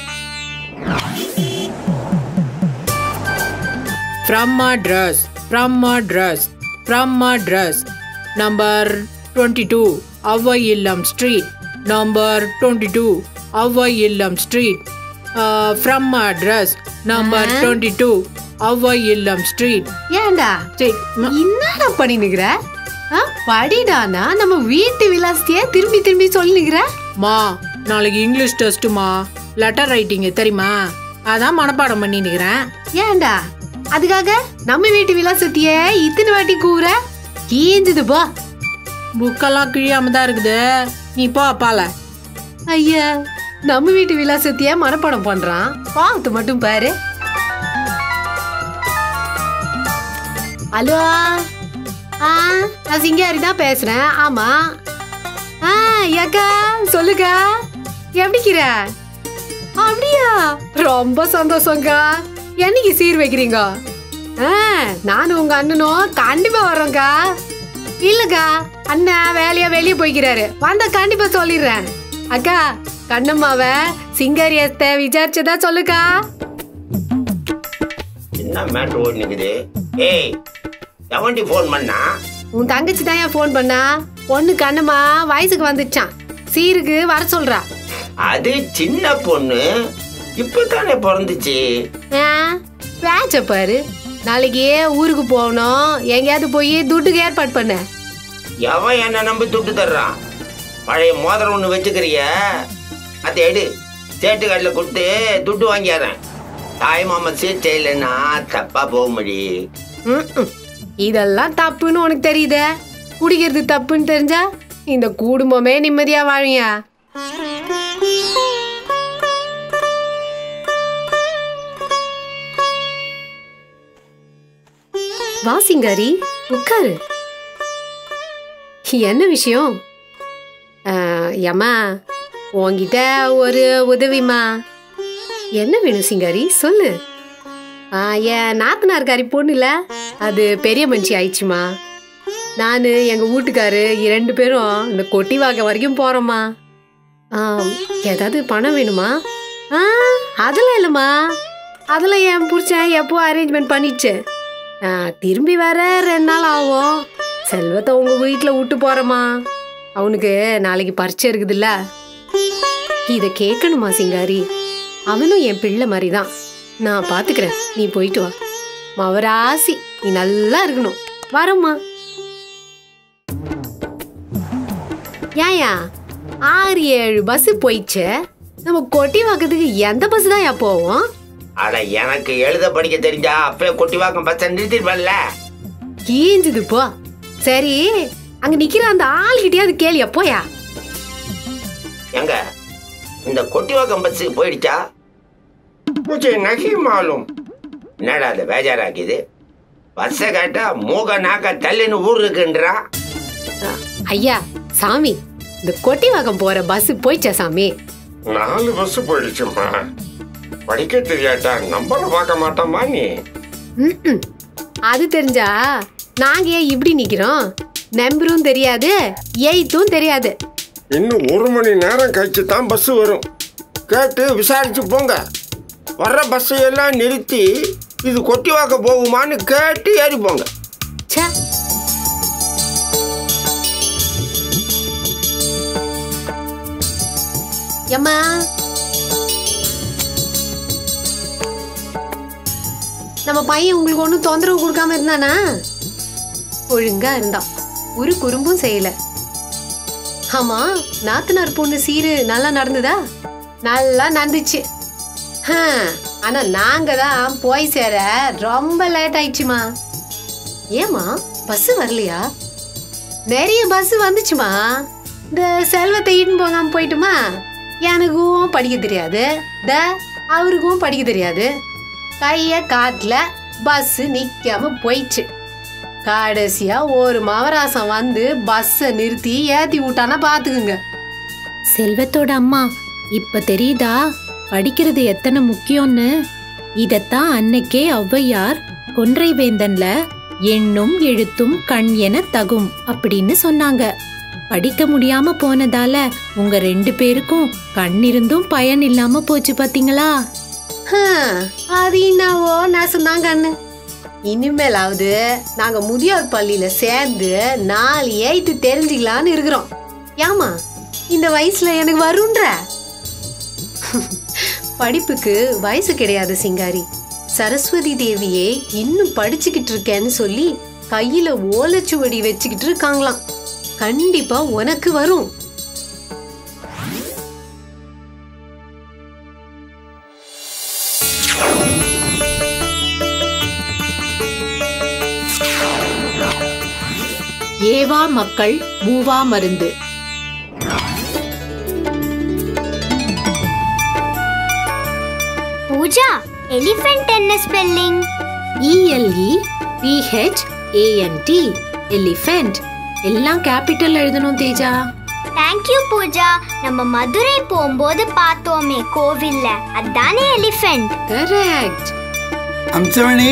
From address, from address, from address. Number 22, Avai Illam Street. Number 22, Avai Illam Street. Uh, from address, number 22, Avai Illam Street. ஏன்டா சரி, ம- என்னடா பண்ணினுக்கிற படிடானா நம்ம வீட்டு விலாசத்தையே திரும்பி திரும்பி சொல்லினுக்கிற மா நாளைக்கு இங்கிலீஷ் டெஸ்ட்டுமா லெட்டர் ரைட்டிங்கு தெரியுமா அதான் மனப்பாடம் பண்ணி நிக்கிறேன் ஏன்டா அதுக்காக நம்ம வீட்டு விலாசத்தையே இத்தனை வாட்டி கூற கீஞ்சது போ புக்கெல்லாம் கிழியாம தான் இருக்குது நீ போ அப்பால ஐயா நம்ம வீட்டு விலாசத்தையே மனப்பாடம் பண்றான் பாவத்தை மட்டும் பாரு ஹலோ ஆ நான் சிங்காரி தான் பேசுறேன் ஆமா ஆ ஏக்கா சொல்லுக்கா எப்படிக்கிற அப்படியா ரொம்ப சந்தோஷம்க்கா என்னைக்கு சீர் வைக்கிறீங்க ஆ நானும் உங்க அண்ணனும் கண்டிப்பா வரோம்க்கா இல்லக்கா அண்ணன் வேலையா வெளியே போய்க்கிறாரு வந்தா கண்டிப்பா சொல்லிடுறேன் அக்கா கண்ணம்மாவ சிங்காரியத்தை விசாரிச்சதா சொல்லுக்கா என்ன மேட்ரு ஓடி நிக்குது ஏய் எவன்டி ஃபோன் பண்ணா உன் தங்கச்சி தான் ஏன் ஃபோன் பண்ணா பொண்ணு கண்ணம்மா வயசுக்கு வந்துச்சான் சீருக்கு வர சொல்றா அது சின்ன பொண்ணு இப்பதானே பிறந்துச்சு ஆ, பேச்ச பாரு நாளைக்கு ஊருக்கு போகணும் எங்கேயாவது போய் துட்டுக்கு ஏற்பாடு பண்ண எவன் என்ன நம்பி துட்டு தர்றான் பழைய மோதிரம் ஒன்று வச்சுக்கிறிய அதை எடு சேட்டு கடையில் கொடுத்து துட்டு வாங்கிடுறேன் தாய் மாமா சீட் செய்யலைன்னா தப்பா போக முடியும் ம்ம். இதெல்லாம் தப்புன்னு உனக்கு தெரியுதே குடிக்கிறது தப்புன்னு தெரிஞ்சா இந்த குடும்பமே நிம்மதியா வாழியா வா சிங்காரி உட்காரு என்ன விஷயம் ஏம்மா உன்கிட்ட ஒரு உதவிமா என்ன வேணும் சிங்காரி சொல்லு ஆ, என் நாத்தனார்காரி பொண்ணுல அது பெரிய மனுஷி ஆயிடுச்சுமா நான் எங்கள் வீட்டுக்காரு ரெண்டு பேரும் இந்த கொட்டி வாக்க வரைக்கும் போகிறோம்மா ஏதாவது பணம் வேணுமா ஆ அதெல்லாம் இல்லைம்மா அதெல்லாம் என் புருஷன் எப்போ அரேஞ்ச்மெண்ட் பண்ணிடுச்சு ஆ, திரும்பி வர ரெண்டு நாள் ஆகும் செல்வத்தை உங்கள் வீட்டில் விட்டு போகிறோம்மா அவனுக்கு நாளைக்கு பரீட்சை இருக்குதுல்ல இதை கேட்கணுமா சிங்காரி அவனும் என் பிள்ளை மாதிரி தான் நான் பார்த்துக்கிறேன் நீ போயிட்டு வா மவராசி நீ நல்லா இருக்கணும் வரம்மா ஏயா ஆறு ஏழு பஸ் போயிடுச்சு நம்ம கொட்டி வாக்கத்துக்கு எந்த பஸ் தான் யா போவோம் அட எனக்கு எழுத படிக்க தெரிஞ்சா அப்பவே கொட்டிவாக்கம் பச்சை நிறுத்திருப்பேன்ல கீஞ்சுது போ சரி அங்க நிக்கிற அந்த ஆள்கிட்டயாவது கேளியா போயா எங்க இந்த கொட்டிவாக்கம் பஸ் போயிடுச்சா முச்சே நகி மாலும் என்னடா அது பேஜாராக்குது பஸ்ஸை கேட்டா மூக நாக்க தள்ளின்னு ஊர் இருக்குன்றா ஐயா சாமி இந்த கொட்டிவாக்கம் போற பஸ் போயிடுச்சா சாமி நாலு பஸ் போயிடுச்சுமா படிக்க தெரியாட்டா நம்பரை பார்க்க மாட்டோமா நீ ம்ம். அது தெரிஞ்சா நாங்க ஏன் இப்படி நிக்கிறோம் நம்பரும் தெரியாது எய்த்தும் தெரியாது இன்னும் ஒரு மணி நேரம் கழிச்சு தான் பஸ் வரும் கேட்டு விசாரிச்சு போங்க வர்ற பஸ்ஸை எல்லாம் நிறுத்தி இது கொட்டிவாக்க போகுமான்னு கேட்டு ஏறி போங்க ச்சே எம்மா நம்ம பையன் உங்களுக்கு ஒன்றும் தொந்தரவு கொடுக்காம இருந்தானா ஒழுங்கா இருந்தான் ஒரு குறும்பும் செய்யல ஆமா நாத்தனார் பொண்ணு சீரு நல்லா நடந்ததா நல்லா நடந்துச்சு ஹம், ஆனா நாங்க தான் போய் சேர ரொம்ப லேட் ஆயிடுச்சுமா ஏமா பஸ் வரலையா நிறைய பஸ் வந்துச்சுமா இந்த செல்வத்தை ஈட்டு போகாம போயிட்டுமா எனக்கும் படிக்க தெரியாது த அவருக்கும் படிக்க தெரியாது கைய காட்டுல பஸ் நிக்காம போயிடுச்சு கடைசியா ஒரு மவராசம் வந்து பஸ்ஸை நிறுத்தி ஏத்தி விட்டானா பாத்துக்குங்க செல்வத்தோட அம்மா இப்ப தெரியுதா படிக்கிறது எத்தனை முக்கியம்னு இதத்தான் அன்னைக்கே ஔவையார் கொன்றை வேந்தன்ல எண்ணும் எழுத்தும் கண் என தகும் அப்படின்னு சொன்னாங்க படிக்க முடியாம போனதால உங்க ரெண்டு பேருக்கும் கண் இருந்தும் பயன் இல்லாம போச்சு பாத்தீங்களா ஹம், அது என்னவோ நெசந்தான் கண்ணு இனிமேலாவது நாங்க முதியோர் பள்ளியில சேர்ந்து நாலு எய்த்து தெரிஞ்சுக்கலான்னு இருக்கிறோம் ஏமா இந்த வயசுல எனக்கு வரும்ன்ற படிப்புக்கு வயசு கிடையாது சிங்காரி சரஸ்வதி தேவியே இன்னும் படிச்சுக்கிட்டு இருக்கேன்னு சொல்லி கையில ஓலைச்சுவடி வச்சுக்கிட்டு இருக்காங்களாம் கண்டிப்பா உனக்கு வரும் ஏவா மக்கள் மூவா மருந்து பூஜா எலிஃபென்ட் என்ன spelling E L E P H A N T elephant எல்லாம் கேபிட்டல் எழுதணும் தேஜா தேங்க்யூ பூஜா நம்ம மதுரை போகும்போது பார்த்தோமே கோவில்ல அதானே எலிஃபென்ட் கரெக்ட் அம்சவணி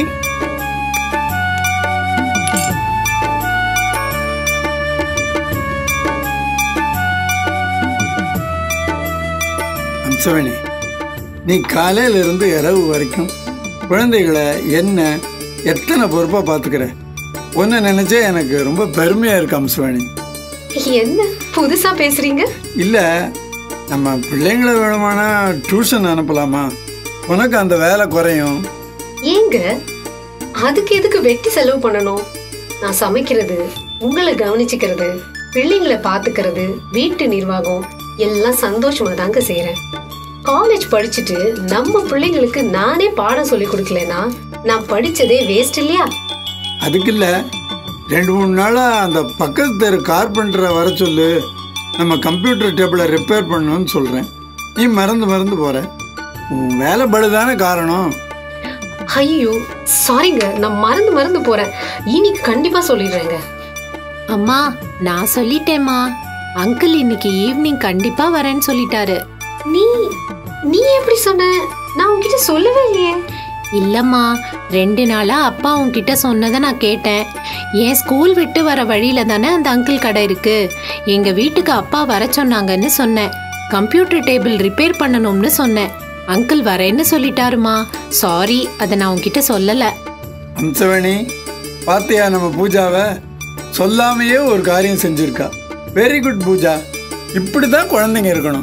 அம்சவணி நீ காலையில இருந்து இரவு வரைக்கும் குழந்தைகளை என்ன எத்தனை பொறுப்பாக பார்த்துக்கிற உன்னை நினைச்சே எனக்கு ரொம்ப பெருமையா இருக்கு அம்சவணி என்ன புதுசா பேசுறீங்க இல்லை நம்ம பிள்ளைங்களை வேணுமானா டியூஷன் அனுப்பலாமா உனக்கு அந்த வேலை குறையும் ஏங்க அதுக்கு எதுக்கு வெட்டி செலவு பண்ணணும் நான் சமைக்கிறது உங்களை கவனிச்சுக்கிறது பிள்ளைங்களை பாத்துக்கிறது வீட்டு நிர்வாகம் எல்லாம் சந்தோஷமா தாங்க செய்யறேன் காலேஜ் படிச்சுட்டு நம்ம பிள்ளைங்களுக்கு நானே பாடம் சொல்லி கொடுக்கலனா நான் படிச்சதே வேஸ்ட் இல்லையா அதுக்கு இல்லை ரெண்டு மூணு நாளாக அந்த பக்கத்து தெரு கார்பெண்டரை வர சொல்லு நம்ம கம்ப்யூட்டர் டேபிளை ரிப்பேர் பண்ணணும்னு சொல்கிறேன் நீ மறந்து மறந்து போகிற உன் வேலை பழுதான காரணம் ஐயோ சாரிங்க நான் மறந்து மறந்து போறேன் இனி கண்டிப்பா சொல்லிடுறேங்க அம்மா நான் சொல்லிட்டேம்மா அங்கிள் இன்னைக்கு ஈவினிங் கண்டிப்பா வரேன்னு சொல்லிட்டாரு நீ நீ எப்படி சொன்ன நான் உன்கிட்ட சொல்லவே இல்லையே இல்லம்மா ரெண்டு நாளா அப்பா உன்கிட்ட சொன்னதை நான் கேட்டேன் என் ஸ்கூல் விட்டு வர வழியில தானே அந்த அங்கிள் கடை இருக்கு எங்க வீட்டுக்கு அப்பா வர சொன்னாங்கன்னு சொன்னேன் கம்ப்யூட்டர் டேபிள் ரிப்பேர் பண்ணணும்னு சொன்னேன் அங்கிள் வரேன்னு சொல்லிட்டாருமா சாரி அதை நான் உன்கிட்ட சொல்லல அம்சவேணி பாத்தியா நம்ம பூஜாவை சொல்லாமையே ஒரு காரியம் செஞ்சிருக்கா வெரி குட் பூஜா இப்படி தான் குழந்தைங்க இருக்கணும்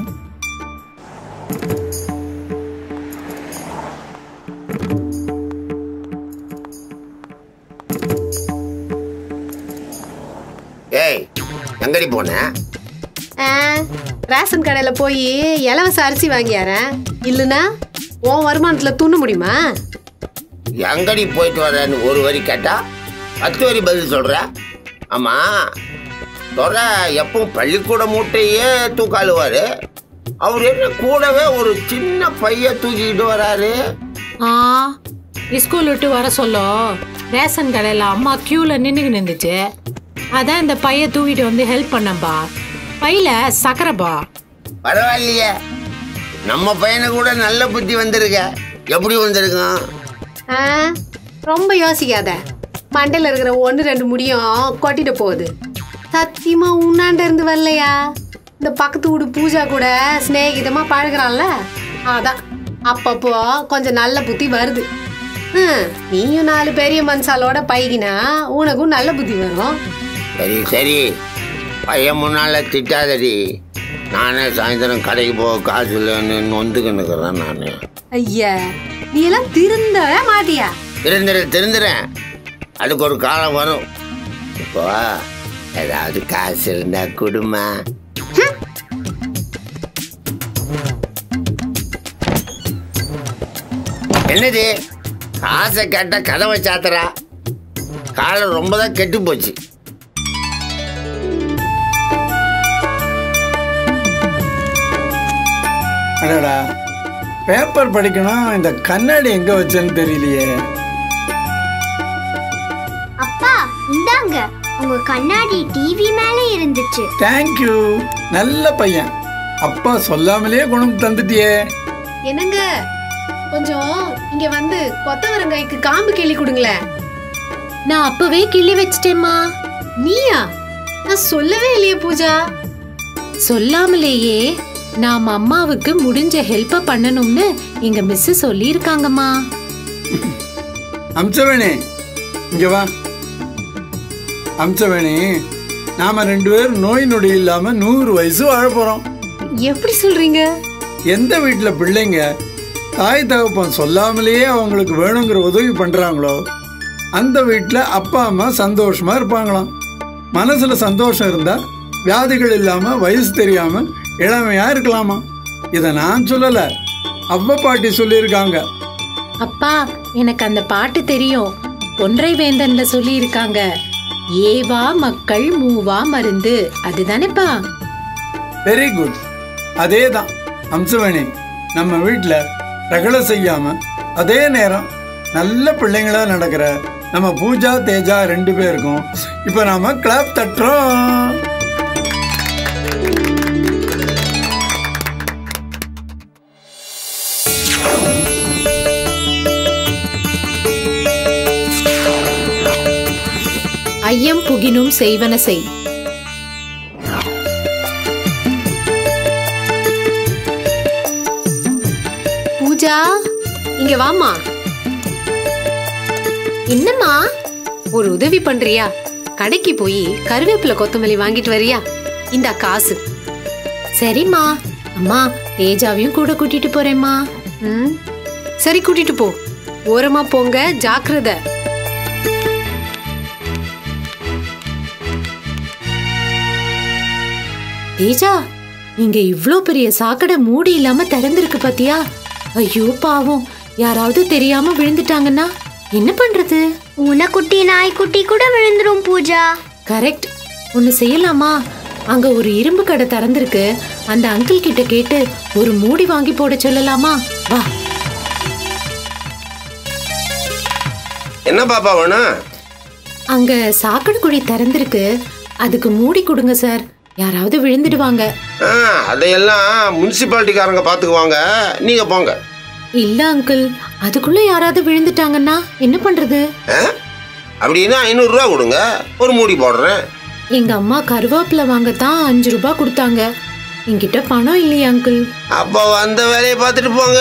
போனேன் ஆ, ரேஷன் கடையில் போய் இலவச அரிசி வாங்கியாரேன் இல்லைன்னா உன் வருமானத்தில் துண்ண முடியுமா எங்கடி போயிட்டு வரேன்னு ஒரு வரி கேட்டா பத்து வரி பதில் சொல்ற ஆமா சொல்ற எப்பவும் பள்ளிக்கூட மூட்டையே தூக்காளுவாரு அவர் என்ன கூடவே ஒரு சின்ன பைய தூக்கிட்டு வராரு ஆ ஸ்கூல் விட்டு வர சொல்லோ ரேஷன் கடையில் அம்மா க்யூவில் நின்றுக்கு நின்றுச்சு அதான் இந்த பைய தூக்கிட்டு வந்து ஹெல்ப் பண்ணம்பா பையில சக்கரைப்பா பரவாயில்லையே நம்ம பையனை கூட நல்ல புத்தி வந்திருக்க எப்படி வந்திருக்கான் ஆ, ரொம்ப யோசிக்காத மண்டையில் இருக்கிற ஒன்று ரெண்டு முடியும் கொட்டிட்டு போகுது சத்தியமா உண்ணாண்ட இருந்து வரலையா இந்த பக்கத்து வீடு பூஜா கூட சிநேகிதமா பழகுறான்ல அதான் அப்பப்போ கொஞ்சம் நல்ல புத்தி வருது ஹம், நீயும் நாலு பெரிய மனுஷாலோட பழகினா உனக்கும் நல்ல புத்தி வரும் சரி சரி பையன் முன்னால திட்டாதடி நானே சாயந்தரம் கடைக்கு போக காசு இல்லைன்னு நொந்துக்கின்னு இருக்கிறேன் நான் ஐயா நீ எல்லாம் திருந்தவே மாட்டியா திருந்துறேன் திருந்துறேன் அதுக்கு ஒரு காலம் வரும் இப்போ ஏதாவது காசு இருந்தா கொடுமா என்னது காசை கேட்ட கதவை சாத்துறா காலம் ரொம்ப தான் கெட்டு போச்சு அடடா பேப்பர் படிக்கணும் இந்த கண்ணாடி எங்க வச்சேன்னு தெரியலையே அப்பா இந்தாங்க உங்க கண்ணாடி டிவி மேல இருந்துச்சு தேங்க்யூ நல்ல பையன் அப்பா சொல்லாமலே குணம் தந்துட்டியே என்னங்க கொஞ்சம் இங்க வந்து கொத்தவரங்காய்க்கு காம்பு கிள்ளி கொடுங்களேன் நான் அப்பவே கிள்ளி வச்சிட்டேம்மா நீயா நான் சொல்லவே இல்லையே பூஜா சொல்லாமலேயே நாம் அம்மாவுக்கு முடிஞ்ச ஹெல்ப்பை பண்ணணும்னு எங்க மிஸ் சொல்லியிருக்காங்கம்மா அம்சவேணி இங்க வா அம்சவேணி நாம ரெண்டு பேரும் நோய் நொடி இல்லாம நூறு வயசு வாழ போறோம் எப்படி சொல்றீங்க எந்த வீட்டுல பிள்ளைங்க தாய் தகப்பன் சொல்லாமலேயே அவங்களுக்கு வேணுங்கிற உதவி பண்றாங்களோ அந்த வீட்டுல அப்பா அம்மா சந்தோஷமா இருப்பாங்களாம் மனசுல சந்தோஷம் இருந்தா வியாதிகள் இல்லாம வயசு தெரியாம இளமையா இருக்கலாமா இத நான் சொல்லல அவ்வ பாட்டி சொல்லியிருக்காங்க அப்பா எனக்கு அந்த பாட்டு தெரியும் ஒன்றை வேந்தன்ல சொல்லியிருக்காங்க ஏவா மக்கள் மூவா மருந்து அதுதானேப்பா வெரி குட் அதே தான் அம்சவேணி நம்ம வீட்டில் ரகலை செய்யாம அதே நேரம் நல்ல பிள்ளைங்களா நடக்கிற நம்ம பூஜா தேஜா ரெண்டு பேருக்கும் இப்போ நாம கிளாப் தட்டுறோம் ஐயம் புகினும் செய்வன செய் பூஜா இங்க வாமா என்னம்மா ஒரு உதவி பண்றியா கடைக்கு போய் கருவேப்பிலை கொத்தமல்லி வாங்கிட்டு வரியா இந்த காசு சரிம்மா அம்மா தேஜாவையும் கூட கூட்டிட்டு போறேம்மா ம் சரி கூட்டிட்டு போ ஓரமா போங்க ஜாக்கிரதை தேஜா இங்க இவ்ளோ பெரிய சாக்கடை மூடி இல்லாம திறந்திருக்கு பாத்தியா ஐயோ பாவம் யாராவது தெரியாம விழுந்துட்டாங்கன்னா என்ன பண்றது உனக்குட்டி நாய்க்குட்டி கூட விழுந்துரும் பூஜா கரெக்ட் ஒன்னு செய்யலாமா அங்க ஒரு இரும்பு கடை திறந்திருக்கு அந்த அங்கிள் கிட்ட கேட்டு ஒரு மூடி வாங்கி போட சொல்லலாமா வா என்ன பாப்பா வேணும் அங்க சாக்கடை குழி திறந்திருக்கு அதுக்கு மூடி கொடுங்க சார் யாராவது விழுந்துடுவாங்க ஆ, அதையெல்லாம் முனிசிபாலிட்டிக்காரங்க பார்த்துக்குவாங்க நீங்க போங்க இல்ல அங்கிள் அதுக்குள்ள யாராவது விழுந்துட்டாங்கன்னா என்ன பண்றது ஆ? அப்படின்னா ஐநூறுரூவா கொடுங்க ஒரு மூடி போடுறேன் எங்க அம்மா கருவேப்பிலை வாங்கத்தான் அஞ்சு ரூபாய் கொடுத்தாங்க என்கிட்ட பணம் இல்லையா அங்கிள் அப்போ அந்த வேலையை பார்த்துட்டு போங்க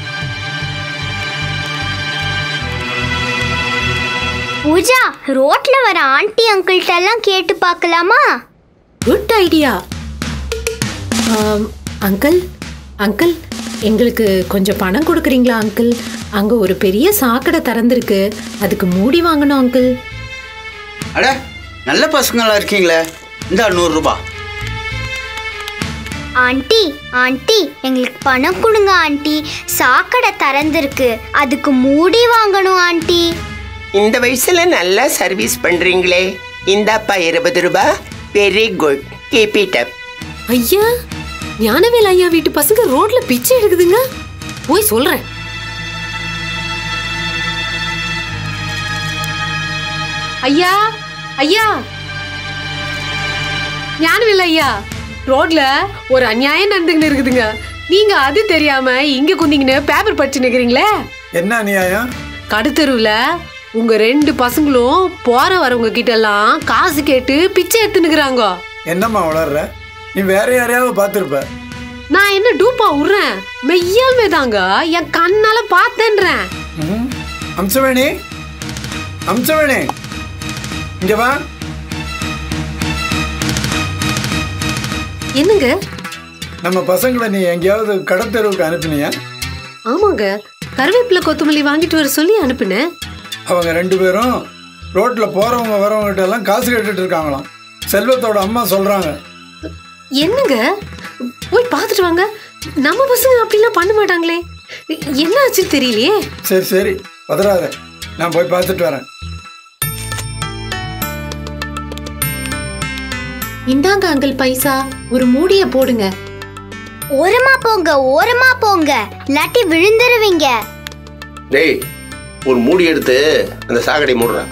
பூஜா ரோட்ல வர ஆண்டி அங்கிள்கிட்ட எல்லாம் கேட்டு பார்க்கலாமா குட் ஐடியா அங்கிள் அங்கிள் எங்களுக்கு கொஞ்சம் பணம் கொடுக்குறீங்களா அங்கிள் அங்க ஒரு பெரிய சாக்கடை திறந்திருக்கு அதுக்கு மூடி வாங்கணும் அங்கிள் அட நல்ல பசங்களா இருக்கீங்களே இந்தா நூறுரூபா ஆண்டி ஆண்டி எங்களுக்கு பணம் கொடுங்க ஆண்டி சாக்கடை திறந்திருக்கு அதுக்கு மூடி வாங்கணும் ஆண்டி இந்த வயசுல நல்லா சர்வீஸ் பண்றீங்களே இந்தாப்பா இருபது ரூபாய் very good keep it up ஐயா ஞானவேல் ஐயா வீட்டு பசங்க ரோட்ல பிச்சை எடுக்குதுங்க போய் சொல்றேன் ஐயா ஐயா ஞானவேல் ஐயா ரோட்ல ஒரு அநியாயம் நடந்துகிட்டு இருக்குதுங்க நீங்க அது தெரியாம இங்க குந்திங்கன்னு பேப்பர் படிச்சு நிக்கிறீங்களே என்ன நியாயம் கடுத்தெருவுல உங்க ரெண்டு பசங்களும் போற வரவங்க கிட்ட எல்லாம் காசு கேட்டு பிச்சை எடுத்துனுக்குறாங்க என்னம்மா வளர்ற நீ வேற யாரையாவது பார்த்துருப்ப நான் என்ன டூப்பா விடுறேன் மெய்யாலுமே தாங்க என் கண்ணால பார்த்தேன்றேன் ம். அம்சவேணி அம்சவேணி இங்க வா என்னங்க நம்ம பசங்களை நீ எங்கேயாவது கடத்தெருவுக்கு அனுப்பினியா ஆமாங்க கருவேப்பிலை கொத்தமல்லி வாங்கிட்டு வர சொல்லி அனுப்புனேன் அவங்க ரெண்டு பேரும் ரோட்ல போறவங்க வரவங்க கிட்ட எல்லாம் காசு கேட்டுட்டு இருக்காங்களாம் செல்வத்தோட அம்மா சொல்றாங்க என்னங்க போய் பார்த்துட்டு வாங்க நம்ம பசங்க அப்படிலாம் பண்ண மாட்டாங்களே என்ன ஆச்சுன்னு தெரியலையே சரி சரி பதறாத நான் போய் பார்த்துட்டு வரேன் இந்தாங்க அங்கிள் பைசா ஒரு மூடிய போடுங்க ஓரமா போங்க ஓரமா போங்க இல்லாட்டி விழுந்துருவீங்க டேய் ஒரு மூடி எடுத்து அந்த சாக்கடை மூடுறேன்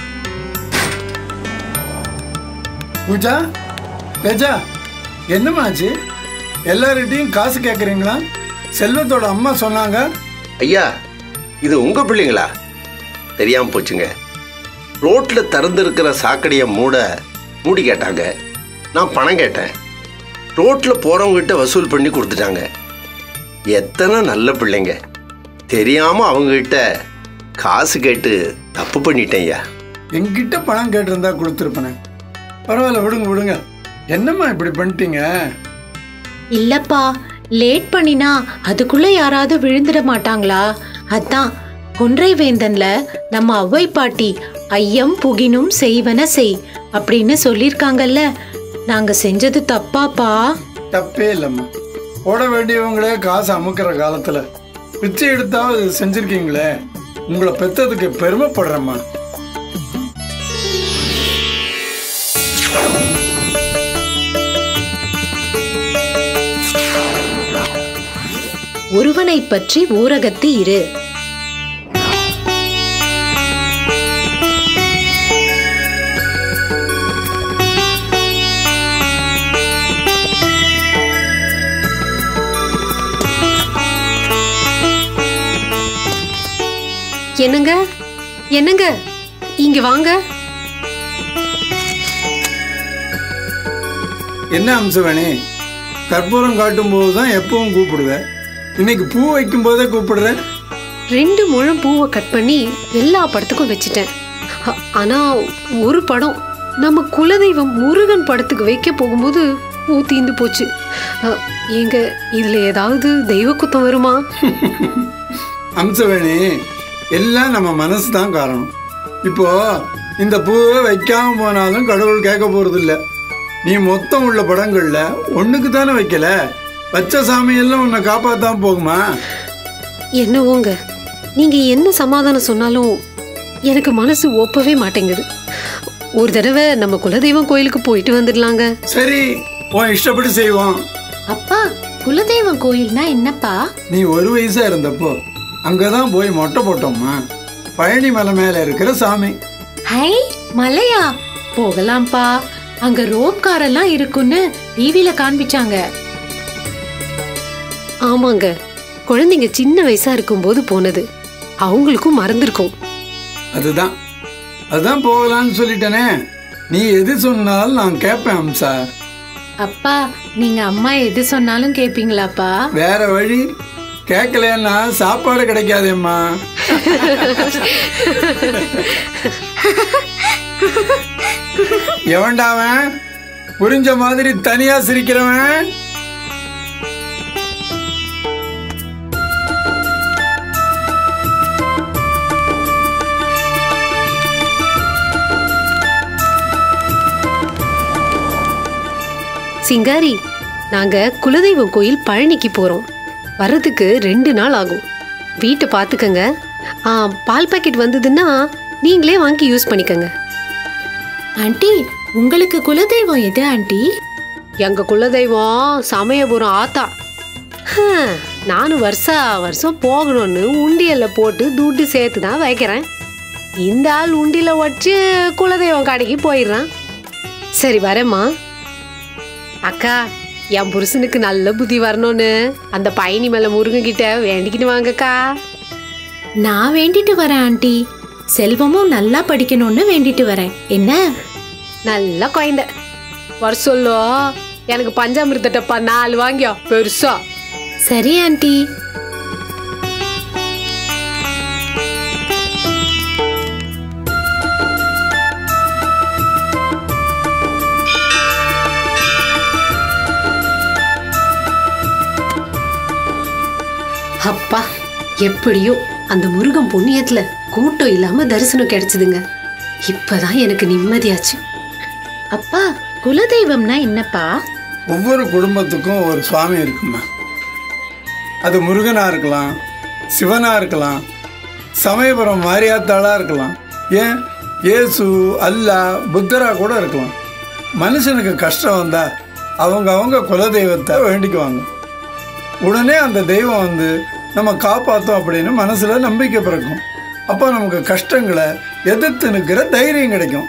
பூஜா தேஜா என்னமாச்சு எல்லார்கிட்டையும் காசு கேட்குறீங்களா செல்வத்தோட அம்மா சொன்னாங்க ஐயா இது உங்க பிள்ளைங்களா தெரியாம போச்சுங்க ரோட்ல திறந்திருக்கிற சாக்கடையை மூட மூடி கேட்டாங்க நான் பணம் கேட்டேன் ரோட்ல போறவங்ககிட்ட வசூல் பண்ணி கொடுத்துட்டாங்க எத்தனை நல்ல பிள்ளைங்க தெரியாம அவங்ககிட்ட காசு கேட்டு தப்பு பண்ணிட்டேன் ஐயா என்கிட்ட பணம் கேட்டிருந்தா கொடுத்துருப்பேனே பரவாயில்ல விடுங்க விடுங்க என்னம்மா இப்படி பண்ணிட்டீங்க இல்லப்பா லேட் பண்ணினா அதுக்குள்ள யாராவது விழுந்துட மாட்டாங்களா அதான் கொன்றை வேந்தன்ல நம்ம அவ்வை பாட்டி ஐயம் புகினும் செய்வன செய் அப்படின்னு சொல்லிருக்காங்கல்ல நாங்க செஞ்சது தப்பாப்பா தப்பே இல்லைம்மா போட வேண்டியவங்களே காசு அமுக்கிற காலத்தில் பிச்சை எடுத்தாவது செஞ்சுருக்கீங்களே உங்களை பெத்ததுக்கு பெருமைப்படுறேம்மா ஒருவனைப் பற்றி ஊரகத்து இரு என்னங்க என்னங்க இங்க வாங்க என்ன அம்சவேணி கற்பூரம் காட்டும் போது தான் எப்பவும் கூப்பிடுவேன் இன்னைக்கு பூ வைக்கும் போதே கூப்பிடுறேன் ரெண்டு முழம் பூவை கட் பண்ணி எல்லா படத்துக்கும் வச்சுட்டேன் அ- ஆனா ஒரு படம் நம்ம குலதெய்வம் முருகன் படத்துக்கு வைக்க போகும்போது பூ தீந்து போச்சு அ, ஏங்க இதுல ஏதாவது தெய்வ குத்தம் வருமா அம்சவேணி எல்லாம் நம்ம மனசு தான் காரணம் இப்போ இந்த பூவை வைக்காம போனாலும் கடவுள் கேட்க போறது இல்ல நீ மொத்தம் உள்ள படங்கள்ல ஒண்ணுக்கு தானே வைக்கல வச்ச சாமியெல்லாம் உன்னை காப்பாத்தாம போகுமா என்னவோங்க நீங்க என்ன சமாதானம் சொன்னாலும் எனக்கு மனசு ஒப்பவே மாட்டேங்குது ஒரு தடவை நம்ம குலதெய்வம் கோயிலுக்கு போயிட்டு வந்துடலாங்க சரி உன் இஷ்டப்படி செய்வோம் அப்பா குலதெய்வம் கோயில்னா என்னப்பா நீ ஒரு வயசா இருந்தப்போ அங்கதான் போய் மொட்டை போட்டோம்மா பழனி மலை மேல இருக்கிற சாமி ஹை மலையா போகலாம்ப்பா அங்க ரோப் காரெல்லாம் இருக்குன்னு டிவில காண்பிச்சாங்க ஆமாங்க குழந்தைங்க சின்ன வயசா இருக்கும்போது போனது அவங்களுக்கும் மறந்துருக்கும் அதுதான் அதுதான் போகலான்னு சொல்லிட்டேனே நீ எது சொன்னாலும் நான் கேட்பேன் அம்சா அப்பா நீங்க அம்மா எது சொன்னாலும் கேப்பீங்களாப்பா வேற வழி கேட்கலன்னா சாப்பாடு கிடைக்காதேம்மா எவன்டாவன் புரிஞ்ச மாதிரி தனியா சிரிக்கிறவன் சிங்காரி நாங்க குலதெய்வம் கோயில் பழனிக்கு போறோம் வர்றதுக்கு ரெண்டு நாள் ஆகும் வீட்டை பார்த்துக்கங்க ஆ, பால் பாக்கெட் வந்ததுன்னா நீங்களே வாங்கி யூஸ் பண்ணிக்கங்க ஆண்டி உங்களுக்கு குலதெய்வம் எது ஆண்டி எங்க குலதெய்வம் சமயபுரம் ஆத்தா ஹம், நானும் வருஷா வருஷம் போகணும்னு உண்டியல்ல போட்டு துட்டு சேர்த்து தான் வைக்கிறேன் இந்த ஆள் உண்டியில வச்சு குலதெய்வம் கடைக்கு போயிடுறான் சரி வரேம்மா அக்கா என் புருஷனுக்கு நல்ல புத்தி வரணும்னு அந்த பயணி மேல முருங்கன் கிட்ட வேண்டிக்கிட்டு வாங்கக்கா நான் வேண்டிட்டு வரேன் ஆண்டி செல்வமும் நல்லா படிக்கணும்னு வேண்டிட்டு வரேன் என்ன நல்ல குழந்தை வர சொல்லோ எனக்கு பஞ்சாமிர்த டப்பா நாலு வாங்கியோ பெருசா சரி ஆண்டி அப்பா எப்படியோ அந்த முருகன் புண்ணியத்துல கூட்டம் இல்லாம தரிசனம் கிடைச்சதுங்க இப்பதான் எனக்கு நிம்மதியாச்சு அப்பா குலதெய்வம்னா என்னப்பா ஒவ்வொரு குடும்பத்துக்கும் ஒரு சுவாமி இருக்குமா அது முருகனா இருக்கலாம் சிவனா இருக்கலாம் சமயபுரம் மாரியாத்தாளா இருக்கலாம் ஏன் இயேசு அல்லாஹ் புத்தரா கூட இருக்கலாம் மனுஷனுக்கு கஷ்டம் வந்தா அவங்க அவங்க குலதெய்வத்தை வேண்டிக்குவாங்க உடனே அந்த தெய்வம் வந்து நம்ம காப்பாற்றும் அப்படின்னு மனசுல நம்பிக்கை பிறக்கும் அப்போ நமக்கு கஷ்டங்களை எதிர்த்து நிற்கிற தைரியம் கிடைக்கும்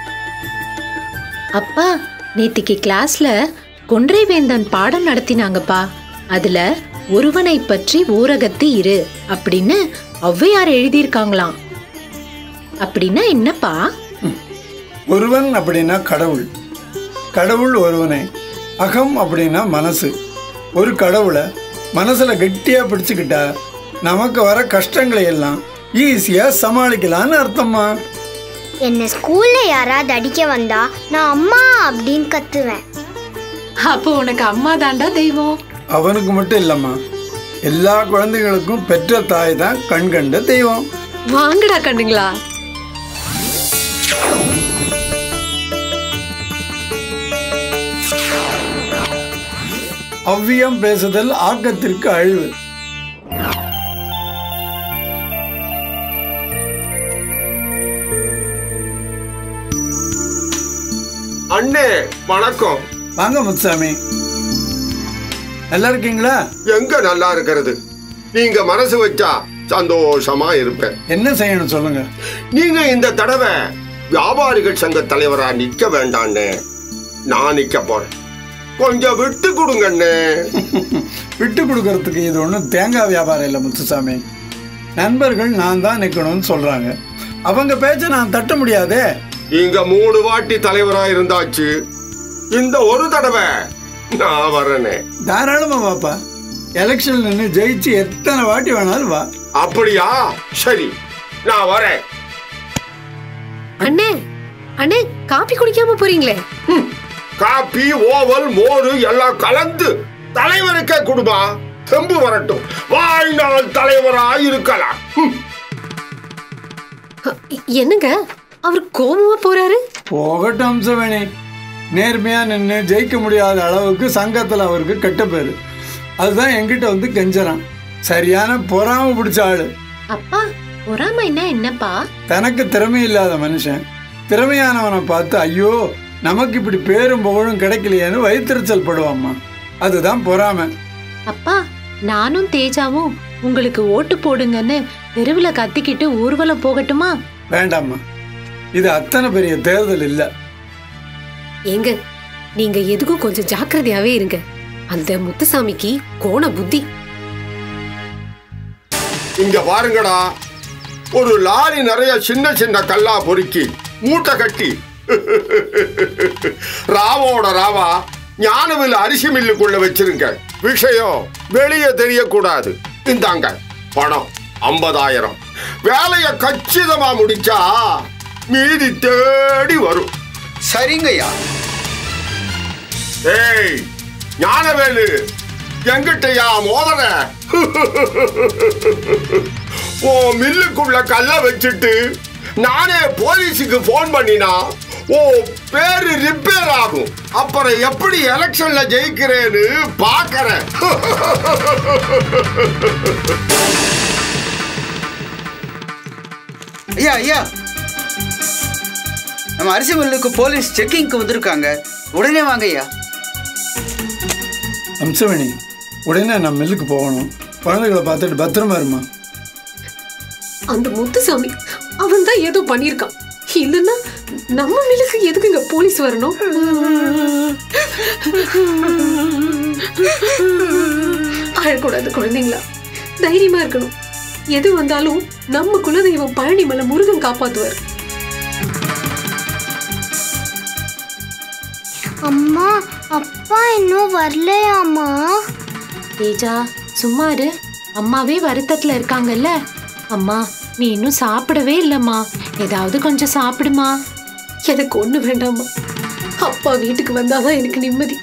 அப்பா நேத்திக்கு கிளாஸ்ல கொன்றை வேந்தன் பாடம் நடத்தினாங்கப்பா அதுல ஒருவனை பற்றி ஊரகத்து இரு அப்படின்னு ஔவையார் எழுதியிருக்காங்களாம் அப்படின்னா என்னப்பா ஒருவன் அப்படின்னா கடவுள் கடவுள் ஒருவனே அகம் அப்படின்னா மனசு ஒரு கடவுளை மனசில் கெட்டியாக பிடிச்சுக்கிட்டா நமக்கு வர கஷ்டங்களை எல்லாம் ஈஸியாக சமாளிக்கலாம்னு அர்த்தம்மா என்னை ஸ்கூல்ல யாராவது அடிக்க வந்தா நான் அம்மா அப்படின்னு கத்துவேன் அப்போ உனக்கு அம்மா தாண்டா தெய்வம் அவனுக்கு மட்டும் இல்லைம்மா எல்லா குழந்தைகளுக்கும் பெற்ற தாய் தான் கண் கண்ட தெய்வம் வாங்கடா கண்ணுங்களா அவ்வியம் பேசுதல் ஆக்கத்திற்கு அழிவு அண்ணே வணக்கம் வாங்க முத்துசாமி நல்லா இருக்கீங்களா எங்க நல்லா இருக்கிறது நீங்க மனசு வச்சா சந்தோஷமா இருப்பேன் என்ன செய்யணும் சொல்லுங்க நீங்க இந்த தடவை வியாபாரிகள் சங்க தலைவரா நிக்க வேண்டாண்ணே நான் நிக்க போறேன் கொஞ்சம் விட்டு கொடுங்கண்ணே விட்டு கொடுக்கறதுக்கு இது ஒன்றும் தேங்காய் வியாபாரம் இல்லை முத்துசாமி நண்பர்கள் நான் தான் நிற்கணும்னு சொல்றாங்க அவங்க பேச்சை நான் தட்ட முடியாதே இங்க மூணு வாட்டி தலைவரா இருந்தாச்சு இந்த ஒரு தடவை நான் வரேனே தாராளமா வாப்பா எலெக்ஷன் நின்று ஜெயிச்சு எத்தனை வாட்டி வேணாலும் வா அப்படியா சரி நான் வரேன் அண்ணே அண்ணே காப்பி குடிக்காம போறீங்களே ஹம், காப்பி ஓவல் மோரு எல்லாம் கலந்து தலைவருக்கே கொடுமா தெம்பு வரட்டும் வாழ்நாள் தலைவரா இருக்கலாம் ஹம். அ, என்னங்க அவர் கோபமா போறாரு போகட்டும் அம்சவேணி நேர்மையா நின்று ஜெயிக்க முடியாத அளவுக்கு சங்கத்தில் அவருக்கு கெட்ட பேர் அதுதான் என்கிட்ட வந்து கெஞ்சறான் சரியான பொறாம பிடிச்ச ஆளு அப்பா பொறாமைன்னா என்னப்பா தனக்கு திறமை இல்லாத மனுஷன் திறமையானவனை பார்த்து ஐயோ நமக்கு இப்படி பேரும் புகழும் கிடைக்கலையேன்னு வயிற்றுச்சல் படுவாம்மா அதுதான் பொறாமை அப்பா நானும் தேஜாவும் உங்களுக்கு ஓட்டு போடுங்கன்னு தெருவுல கத்திக்கிட்டு ஊர்வலம் போகட்டுமா வேண்டாம்மா இது அத்தனை பெரிய தேர்தல் இல்லை ஏங்க நீங்க எதுக்கும் கொஞ்சம் ஜாக்கிரதையாவே இருங்க அந்த முத்துசாமிக்கு கோண புத்தி இங்க பாருங்கடா ஒரு லாரி நிறைய சின்ன சின்ன கல்லா பொறுக்கி மூட்டை கட்டி ராவோட ராவா ஞானவில் அரிசி மில்லுக்குள்ள வச்சிருங்க விஷயம் வெளியே தெரியக்கூடாது இந்தாங்க பணம் ஐம்பதாயிரம் வேலைய கச்சிதமா முடிச்சா மீதி தேடி வரும் சரிங்கய்யா ஏய் ஞானவேலு எங்கிட்டயா மோதன ஓ மில்லுக்குள்ள கல்ல வச்சுட்டு நானே போலீஸுக்கு போன் பண்ணினா ஓ பேரு ரிப்பேர் ஆகும் அப்புறம் எப்படி எலெக்ஷன்ல ஜெயிக்கிறேன்னு பாக்குறேன் ஐயா ஐயா நம்ம அரிசி மில்லுக்கு போலீஸ் செக்கிங்க்கு வந்திருக்காங்க உடனே வாங்க ஐயா அம்சவேணி உடனே நான் மில்லுக்கு போகணும் குழந்தைகளை பார்த்துட்டு பத்திரமா இருமா அந்த முத்துசாமி அவன் தான் ஏதோ பண்ணியிருக்கான் இல்லைன்னா நம்ம மில்லுக்கு எதுக்குங்க போலீஸ் வரணும் அழக்கூடாது குழந்தைங்களா தைரியமா இருக்கணும் எது வந்தாலும் நம்ம குலதெய்வம் பழனிமலை முருகன் காப்பாத்துவார் அம்மா அப்பா இன்னும் வரலையாம்மா தேஜா சும்மா இரு அம்மாவே வருத்தத்துல இருக்காங்கல்ல அம்மா நீ இன்னும் சாப்பிடவே இல்லம்மா ஏதாவது கொஞ்சம் சாப்பிடுமா எனக்கு ஒண்ணு வேண்டாமா அப்பா வீட்டுக்கு வந்தாதான் எனக்கு நிம்மதி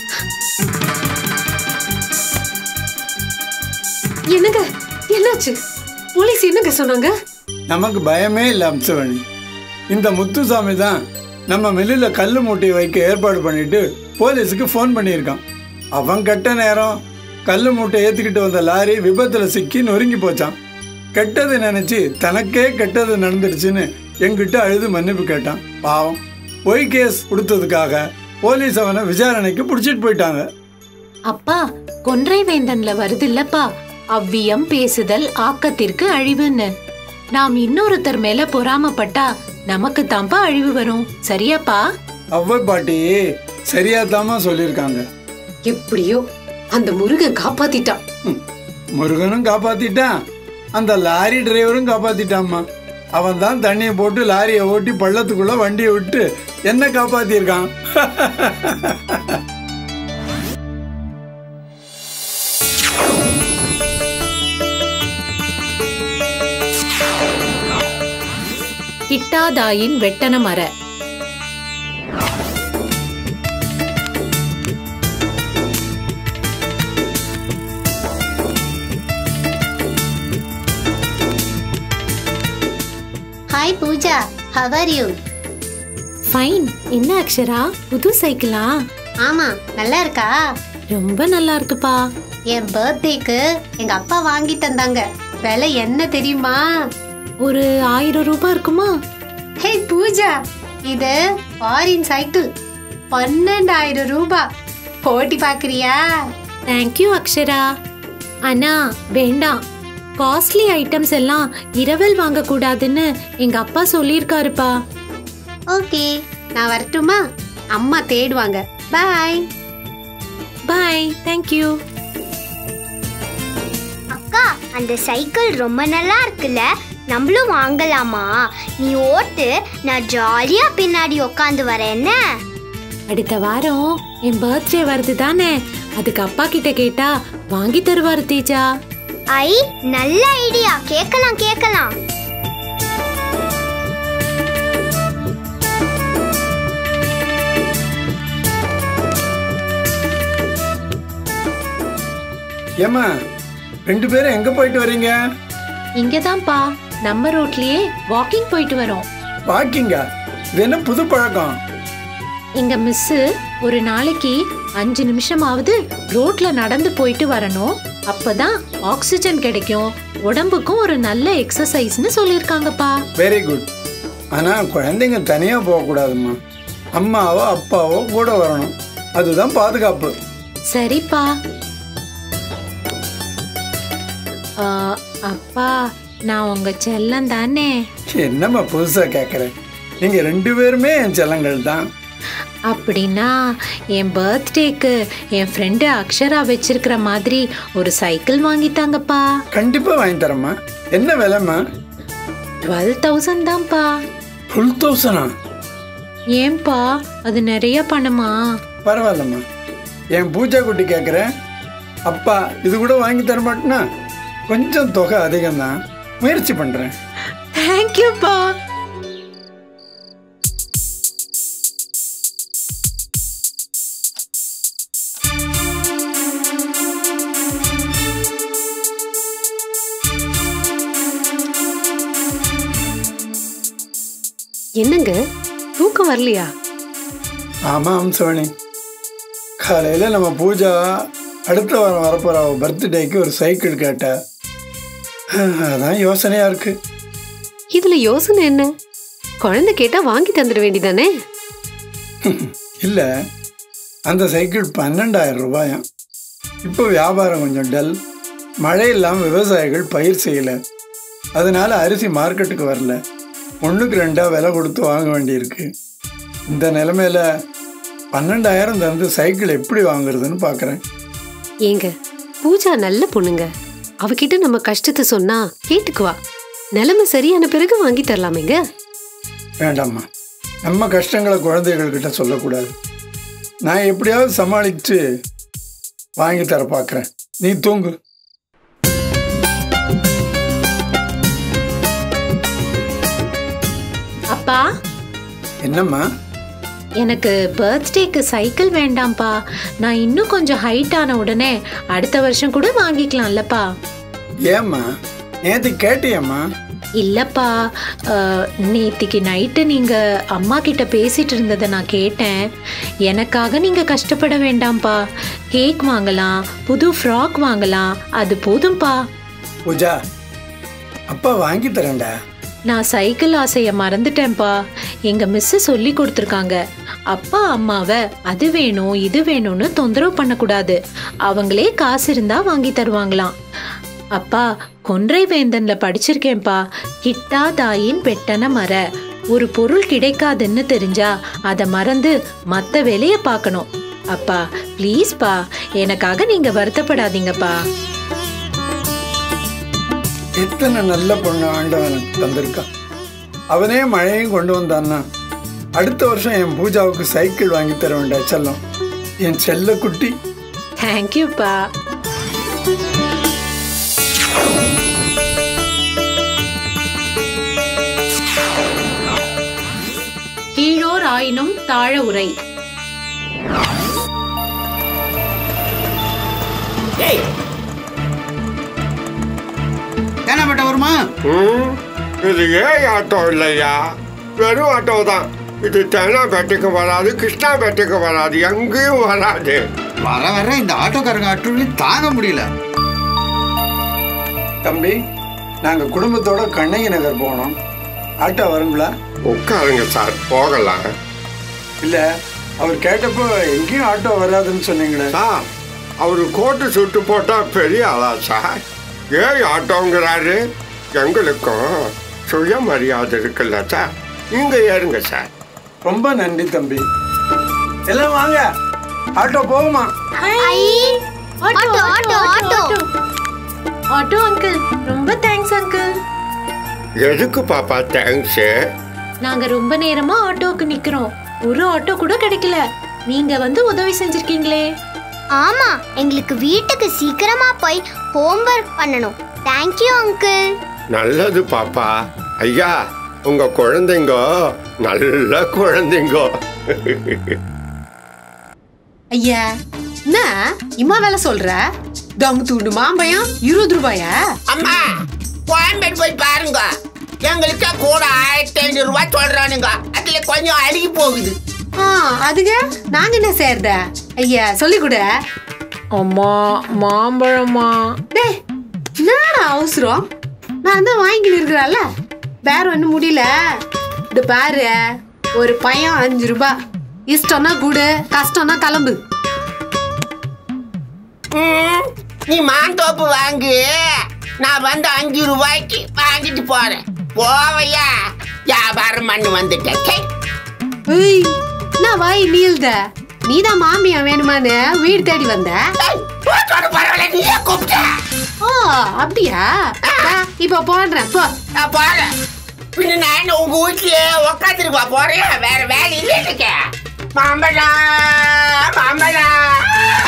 என்னங்க என்னாச்சு போலீஸ் என்னங்க சொன்னாங்க நமக்கு பயமே இல்லை அம்சவேணி இந்த முத்துசாமி தான் நம்ம மில்லில் கல் மூட்டையை வைக்க ஏற்பாடு பண்ணிட்டு போலீஸுக்கு ஃபோன் பண்ணியிருக்கான் அவன் கெட்ட நேரம் கல் மூட்டை ஏற்றிக்கிட்டு வந்த லாரி விபத்தில் சிக்கி நொறுங்கி போச்சான் கெட்டது நினச்சி தனக்கே கெட்டது நடந்துருச்சுன்னு என்கிட்ட அழுது மன்னிப்பு கேட்டான் பாவம் பொய் கேஸ் கொடுத்ததுக்காக போலீஸ் அவனை விசாரணைக்கு பிடிச்சிட்டு போயிட்டாங்க அப்பா கொன்றை வேந்தன்ல வருது இல்லப்பா அவ்வியம் பேசுதல் ஆக்கத்திற்கு அழிவுன்னு நாம் இன்னொருத்தர் மேல பொறாமப்பட்டா நமக்கு தான்ப்பா அழிவு வரும் சரியாப்பா அவ்வை பாட்டி சரியா சொல்லியிருக்காங்க எப்படியோ அந்த முருகன் காப்பாத்திட்டான் ம், முருகனும் காப்பாத்திட்டான் அந்த லாரி டிரைவரும் காப்பாத்திட்டாம்மா அவன் தான் தண்ணியை போட்டு லாரியை ஓட்டி பள்ளத்துக்குள்ள வண்டியை விட்டு என்ன காப்பாத்திருக்கான் கிட்டாதாயின் வெட்டன மர hi Pooja how are you fine என்ன அக்ஷரா புது சைக்கிளா ஆமா நல்லா இருக்கா ரொம்ப நல்லா இருக்குப்பா என் பர்த்டேக்கு எங்க அப்பா வாங்கி தந்தாங்க விலை என்ன தெரியுமா ஒரு ஆயிரம் ரூபாய் இருக்குமா ஹே பூஜா இது ஃபாரின் சைக்கிள் பன்னெண்டாயிரம் ரூபாய் போட்டி பாக்குறியா தேங்க்யூ அக்ஷரா அண்ணா வேண்டாம் காஸ்ட்லி ஐட்டம்ஸ் எல்லாம் இரவல் வாங்க கூடாதுன்னு எங்க அப்பா சொல்லியிருக்காருப்பா ஓகே நான் வரட்டுமா அம்மா தேடுவாங்க பாய் பாய் தேங்க்யூ அக்கா அந்த சைக்கிள் ரொம்ப நல்லா இருக்குல்ல நம்மளும் வாங்கலாமா நீ ஓட்டு நான் ஜாலியா பின்னாடி உட்காந்து வரேன் என்ன அடுத்த வாரம் என் பர்த்டே வருது தானே அதுக்கு அப்பா கிட்ட கேட்டா வாங்கி தருவாரு தேஜா ஐ நல்ல ஐடியா கேட்கலாம் கேட்கலாம் ஏம்மா ரெண்டு பேரும் எங்க போயிட்டு வர்றீங்க இங்கதான்ப்பா நம்ம ரோட்லயே வாக்கிங் போயிட்டு வரோம் வாக்கிங்கா இது என்ன புது பழக்கம் எங்க மிஸ் ஒரு நாளைக்கு அஞ்சு நிமிஷமாவது ரோட்ல நடந்து போயிட்டு வரணும் அப்பதான் ஆக்சிஜன் கிடைக்கும் உடம்புக்கும் ஒரு நல்ல எக்ஸசைஸ்னு சொல்லியிருக்காங்கப்பா வெரி குட் ஆனா குழந்தைங்க தனியா போகக்கூடாதும்மா அம்மாவோ அப்பாவோ கூட வரணும் அதுதான் பாதுகாப்பு சரிப்பா ஆ, அப்பா நான் உங்க செல்லம் தானே என்னம்மா புதுசா கேட்குறேன் நீங்க ரெண்டு பேருமே என் செல்லங்கள் தான் அப்படின்னா என் பர்த்டேக்கு என் ஃப்ரெண்டு அக்ஷரா வச்சிருக்கிற மாதிரி ஒரு சைக்கிள் வாங்கித்தாங்கப்பா கண்டிப்பா வாங்கி தரேம்மா என்ன விலைம்மா டுவெல் தௌசண்ட் தான்ப்பா ஃபுல் தௌசண்டா ஏன்பா அது நிறைய பணமா பரவாயில்லம்மா என் பூஜா குட்டி கேட்குறேன் அப்பா இது கூட வாங்கி தர மாட்டேனா கொஞ்சம் தொகை அதிகம்தான் முயற்சி பண்ணுறேன் தேங்க்யூப்பா என்னங்க தூக்கம் வரலையா ஆமாம் அம்சவணி காலையில் நம்ம பூஜா அடுத்த வாரம் வரப்போகிற அவள் பர்த்டேக்கு ஒரு சைக்கிள் கேட்டா அதான் யோசனையாக இருக்குது இதுல யோசனை என்ன குழந்தை கேட்டா வாங்கி தந்துட வேண்டியதானே இல்லை அந்த சைக்கிள் பன்னெண்டாயிரம் ரூபாயாம் இப்போ வியாபாரம் கொஞ்சம் டல் மழை இல்லாமல் விவசாயிகள் பயிர் செய்யலை அதனால அரிசி மார்க்கெட்டுக்கு வரல ஒன்றுக்கு ரெண்டாக விலை கொடுத்து வாங்க வேண்டியிருக்கு இந்த நிலைமையில பன்னெண்டாயிரம் தந்து சைக்கிள் எப்படி வாங்குறதுன்னு பார்க்குறேன் ஏங்க பூஜா நல்ல பொண்ணுங்க அவகிட்ட நம்ம கஷ்டத்தை சொன்னா கேட்டுக்குவா நிலைமை சரியான பிறகு வாங்கி தரலாமேங்க வேண்டாம்மா நம்ம கஷ்டங்களை குழந்தைகள்கிட்ட சொல்லக்கூடாது நான் எப்படியாவது சமாளித்து வாங்கி தர பார்க்குறேன் நீ தூங்கு அப்பா என்னம்மா எனக்கு பர்த்டேக்கு சைக்கிள் வேண்டாம்ப்பா நான் இன்னும் கொஞ்சம் ஹைட் ஆன உடனே அடுத்த வருஷம் கூட வாங்கிக்கலாம்லப்பா ஏம்மா நேற்று கேட்டியம்மா இல்லப்பா அஹ், நேத்திக்கு நைட்டு நீங்க அம்மா கிட்ட பேசிட்டு இருந்ததை நான் கேட்டேன் எனக்காக நீங்க கஷ்டப்பட வேண்டாம்ப்பா கேக் வாங்கலாம் புது ஃப்ராக் வாங்கலாம் அது போதும்பா பூஜா அப்பா வாங்கி தரேன்டா நான் சைக்கிள் ஆசைய மறந்துட்டேன்ப்பா எங்க மிஸ் சொல்லி கொடுத்துருக்காங்க அப்பா அம்மாவை அது வேணும் இது வேணும்னு தொந்தரவு பண்ணக்கூடாது அவங்களே காசு இருந்தா வாங்கி தருவாங்களாம் அப்பா கொன்றை வேந்தன்ல படிச்சிருக்கேன்ப்பா கிட்டா தாயின் பெட்டன மர ஒரு பொருள் கிடைக்காதுன்னு தெரிஞ்சா அதை மறந்து மத்த வேலைய பார்க்கணும் அப்பா ப்ளீஸ்ப்பா எனக்காக நீங்க வருத்தப்படாதீங்கப்பா எத்தனை நல்ல பொண்ணு ஆண்டவன் எனக்கு தந்திருக்கான் அவனே மழையும் கொண்டு வந்தான்னா அடுத்த வருஷம் என் பூஜாவுக்கு சைக்கிள் வாங்கி தர வேண்டிய செல்லம் என் செல்ல குட்டி தேங்க்யூப்பா கீழோர் ஆயினும் தாழ உரை ஏய் தேனாப்பேட்டை வருமா ம், இது ஏன் ஆட்டோ இல்லையா வெறும் ஆட்டோ தான் இது தேனாப்பேட்டைக்கு வராது கிருஷ்ணாப்பேட்டைக்கு வராது எங்கேயும் வராது வர வர இந்த ஆட்டோக்காரங்க அட்டுழி தாங்க முடியல தம்பி நாங்கள் குடும்பத்தோட கண்ணகி நகர் போனோம் ஆட்டோ வருங்களா உட்காருங்க சார் போகலாம் இல்லை அவர் கேட்டப்போ எங்கேயும் ஆட்டோ வராதுன்னு சொன்னீங்களே சார் அவரு கோட்டு சுட்டு போட்டா பெரிய ஆளா சார் ஏன் ஆட்டோங்கிறாரு எங்களுக்கும் சுயமரியாதை இருக்குல்ல சார் நீங்க ஏறுங்க சார் ரொம்ப நன்றி தம்பி எல்லாம் வாங்க ஆட்டோ போகுமா ஐ auto auto auto auto uncle ரொம்ப தேங்க்ஸ் அங்கிள் எதுக்கு பாப்பா தேங்க்ஸு நாங்க ரொம்ப நேரமா ஆட்டோக்கு நிக்கிறோம் ஒரு ஆட்டோ கூட கிடைக்கல நீங்க வந்து உதவி செஞ்சிருக்கீங்களே ஆமா எங்களுக்கு வீட்டுக்கு சீக்கிரமா போய் ஹோம்ஒர்க் பண்ணணும் தேங்க்யூ அங்கிள் நல்லது பாப்பா ஐயா உங்க குழந்தைங்க நல்ல குழந்தைங்க ஐயா என்ன இம்மா வேலை சொல்ற தங்கு தூண்டு மாம்பழம் இருபது ரூபாயா அம்மா கோயம்பேடு போய் பாருங்க எங்களுக்கு கூட ஆயிரத்தி ஐநூறு ரூபாய் சொல்றானுங்க அதுல கொஞ்சம் அழுகி போகுது ஆ அதுங்க நாங்க என்ன செய்யறத ஐயா சொல்லி கொடு அம்மா மாம்பழமா டேய் என்னடா அவசரம் நான் தான் வாங்கிட்டு இருக்கிறான்ல வேற ஒன்றும் முடியல இது பாரு ஒரு பையன் அஞ்சு ரூபாய் இஷ்டம்னா கூடு கஷ்டம்னா கிளம்பு ம், நீ மாந்தோப்பு வாங்கு நான் வந்து அஞ்சு ரூபாய்க்கு வாங்கிட்டு போறேன் போவையா வியாபாரம் பண்ணி வந்துட்டேன் சை. ஏய் நான் வாய் நீல்த நீதான் மாமியா வேணுமான்னு வீடு தேடி வந்த ஏய், போட்டோட பரவாயில்ல நீயே கூப்பிட்ட ஓ அப்படியா ஆ, இப்ப போடுறேன் போ நான் போறேன் பின்ன நான் என்ன உங்க வீட்லயே உக்காந்துருப்பா போறேன் வேற வேலை இல்லை எனக்கு மாம்பழம் மாம்பழம்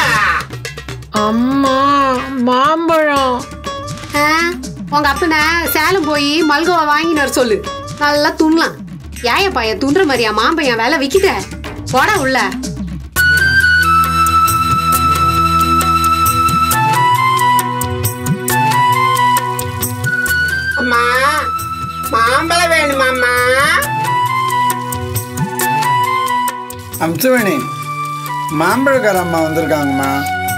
அம்மா மாம்பழம் ஆ, உங்க அப்பனை சேலம் போய் மல்கோவா வாங்கின்னு வர சொல்லு நல்லா துண்ணலாம் ஏய பையன் துண்டுற மாதிரியா மாம்பையன் வேலை விக்குத போடா உள்ள அம்மா மாம்பழம் வேணுமாம்மா அம்சவேணி மாம்பழக்கார அம்மா வந்திருக்காங்கம்மா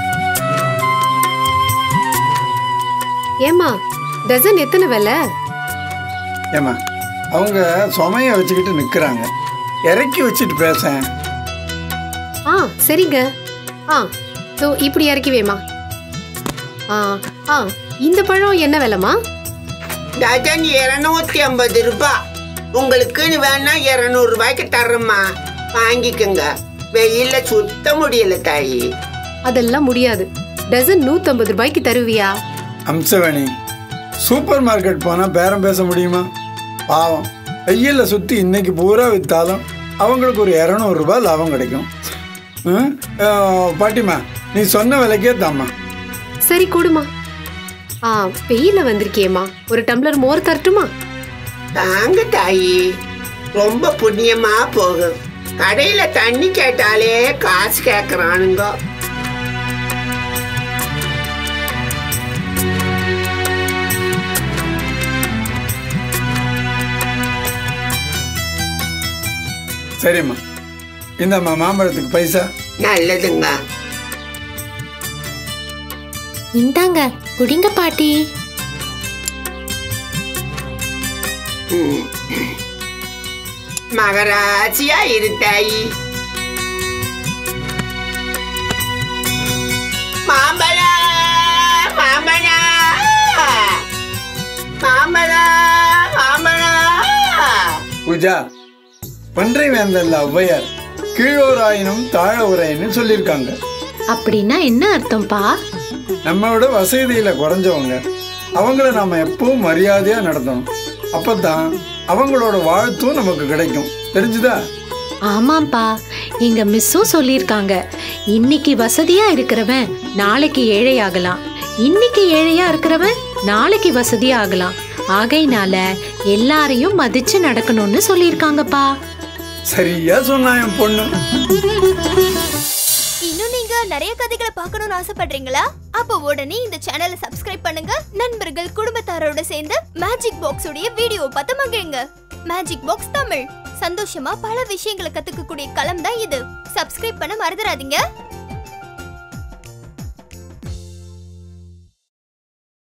ஏமா டசன் எத்தனை விலை ஏம்மா அவங்க சுமையை வச்சுக்கிட்டு நிற்கிறாங்க இறக்கி வச்சுட்டு பேசேன் ஆ சரிங்க ஆ தோ இப்படி இறக்கி வேமா ஆ ஆ இந்த பழம் என்ன விலைமா டஜன் இருநூத்தி ஐம்பது ரூபாய் உங்களுக்குன்னு வேணா இருநூறு ரூபாய்க்கு தர்றேம்மா வாங்கிக்கோங்க வெயில்ல சுத்த முடியல தாயி அதெல்லாம் முடியாது டசன் நூத்தம்பது ரூபாய்க்கு தருவியா அம்சவேணி சூப்பர் மார்க்கெட் போனால் பேரம் பேச முடியுமா பாவம் வெயிலில் சுற்றி இன்னைக்கு பூரா விற்றாலும் அவங்களுக்கு ஒரு இரநூறுபா லாபம் கிடைக்கும் ம்? ஆ, பாட்டிம்மா நீ சொன்ன விலைக்கே தாம்மா சரி கொடுமா ஆ வெயில வந்திருக்கியேம்மா ஒரு டம்ளர் மோர் தரட்டுமா தாங்க தாயி ரொம்ப புண்ணியமா போகும் கடையில தண்ணி கேட்டாலே காசு கேக்குறானுங்க சரிம்மா இந்தம்மா மாம்பழத்துக்கு பைசா நல்லதுங்க இந்தாங்க குடிங்க பாட்டி ம். மகராசியா இரு தாயி மாம்பழா மாம்பழா மாம்பழா மாம்பழா பூஜா ஒன்றை வேந்தல்ல ஔவையார் கீழோராயினும் தாழ உரையின்னு சொல்லியிருக்காங்க அப்படின்னா என்ன அர்த்தம்ப்பா நம்மளோட வசதியில குறைஞ்சவங்க அவங்கள நாம எப்பவும் மரியாதையா நடத்தணும் அப்பதான் அவங்களோட வாழ்த்தும் நமக்கு கிடைக்கும் தெரிஞ்சுதா ஆமாம்ப்பா எங்க மிஸ்ஸும் சொல்லியிருக்காங்க இன்னைக்கு வசதியா இருக்கிறவன் நாளைக்கு ஏழையாகலாம் இன்னைக்கு ஏழையா இருக்கிறவன் நாளைக்கு வசதியா ஆகலாம் ஆகையினால எல்லாரையும் மதிச்சு நடக்கணும்னு சொல்லியிருக்காங்கப்பா சரியா சொன்னா என் பொண்ணு இன்னும் நீங்க நிறைய கதைகளை பார்க்கணும்னு ஆசைப்படுறீங்களா அப்ப உடனே இந்த சேனலை சப்ஸ்கிரைப் பண்ணுங்க நண்பர்கள் குடும்பத்தாரோட சேர்ந்து மேஜிக் பாக்ஸ் உடைய வீடியோ பார்த்து மகிழுங்க மேஜிக் பாக்ஸ் தமிழ் சந்தோஷமா பல விஷயங்களை கத்துக்கக்கூடிய களம் தான் இது சப்ஸ்கிரைப் பண்ண மறந்துடாதீங்க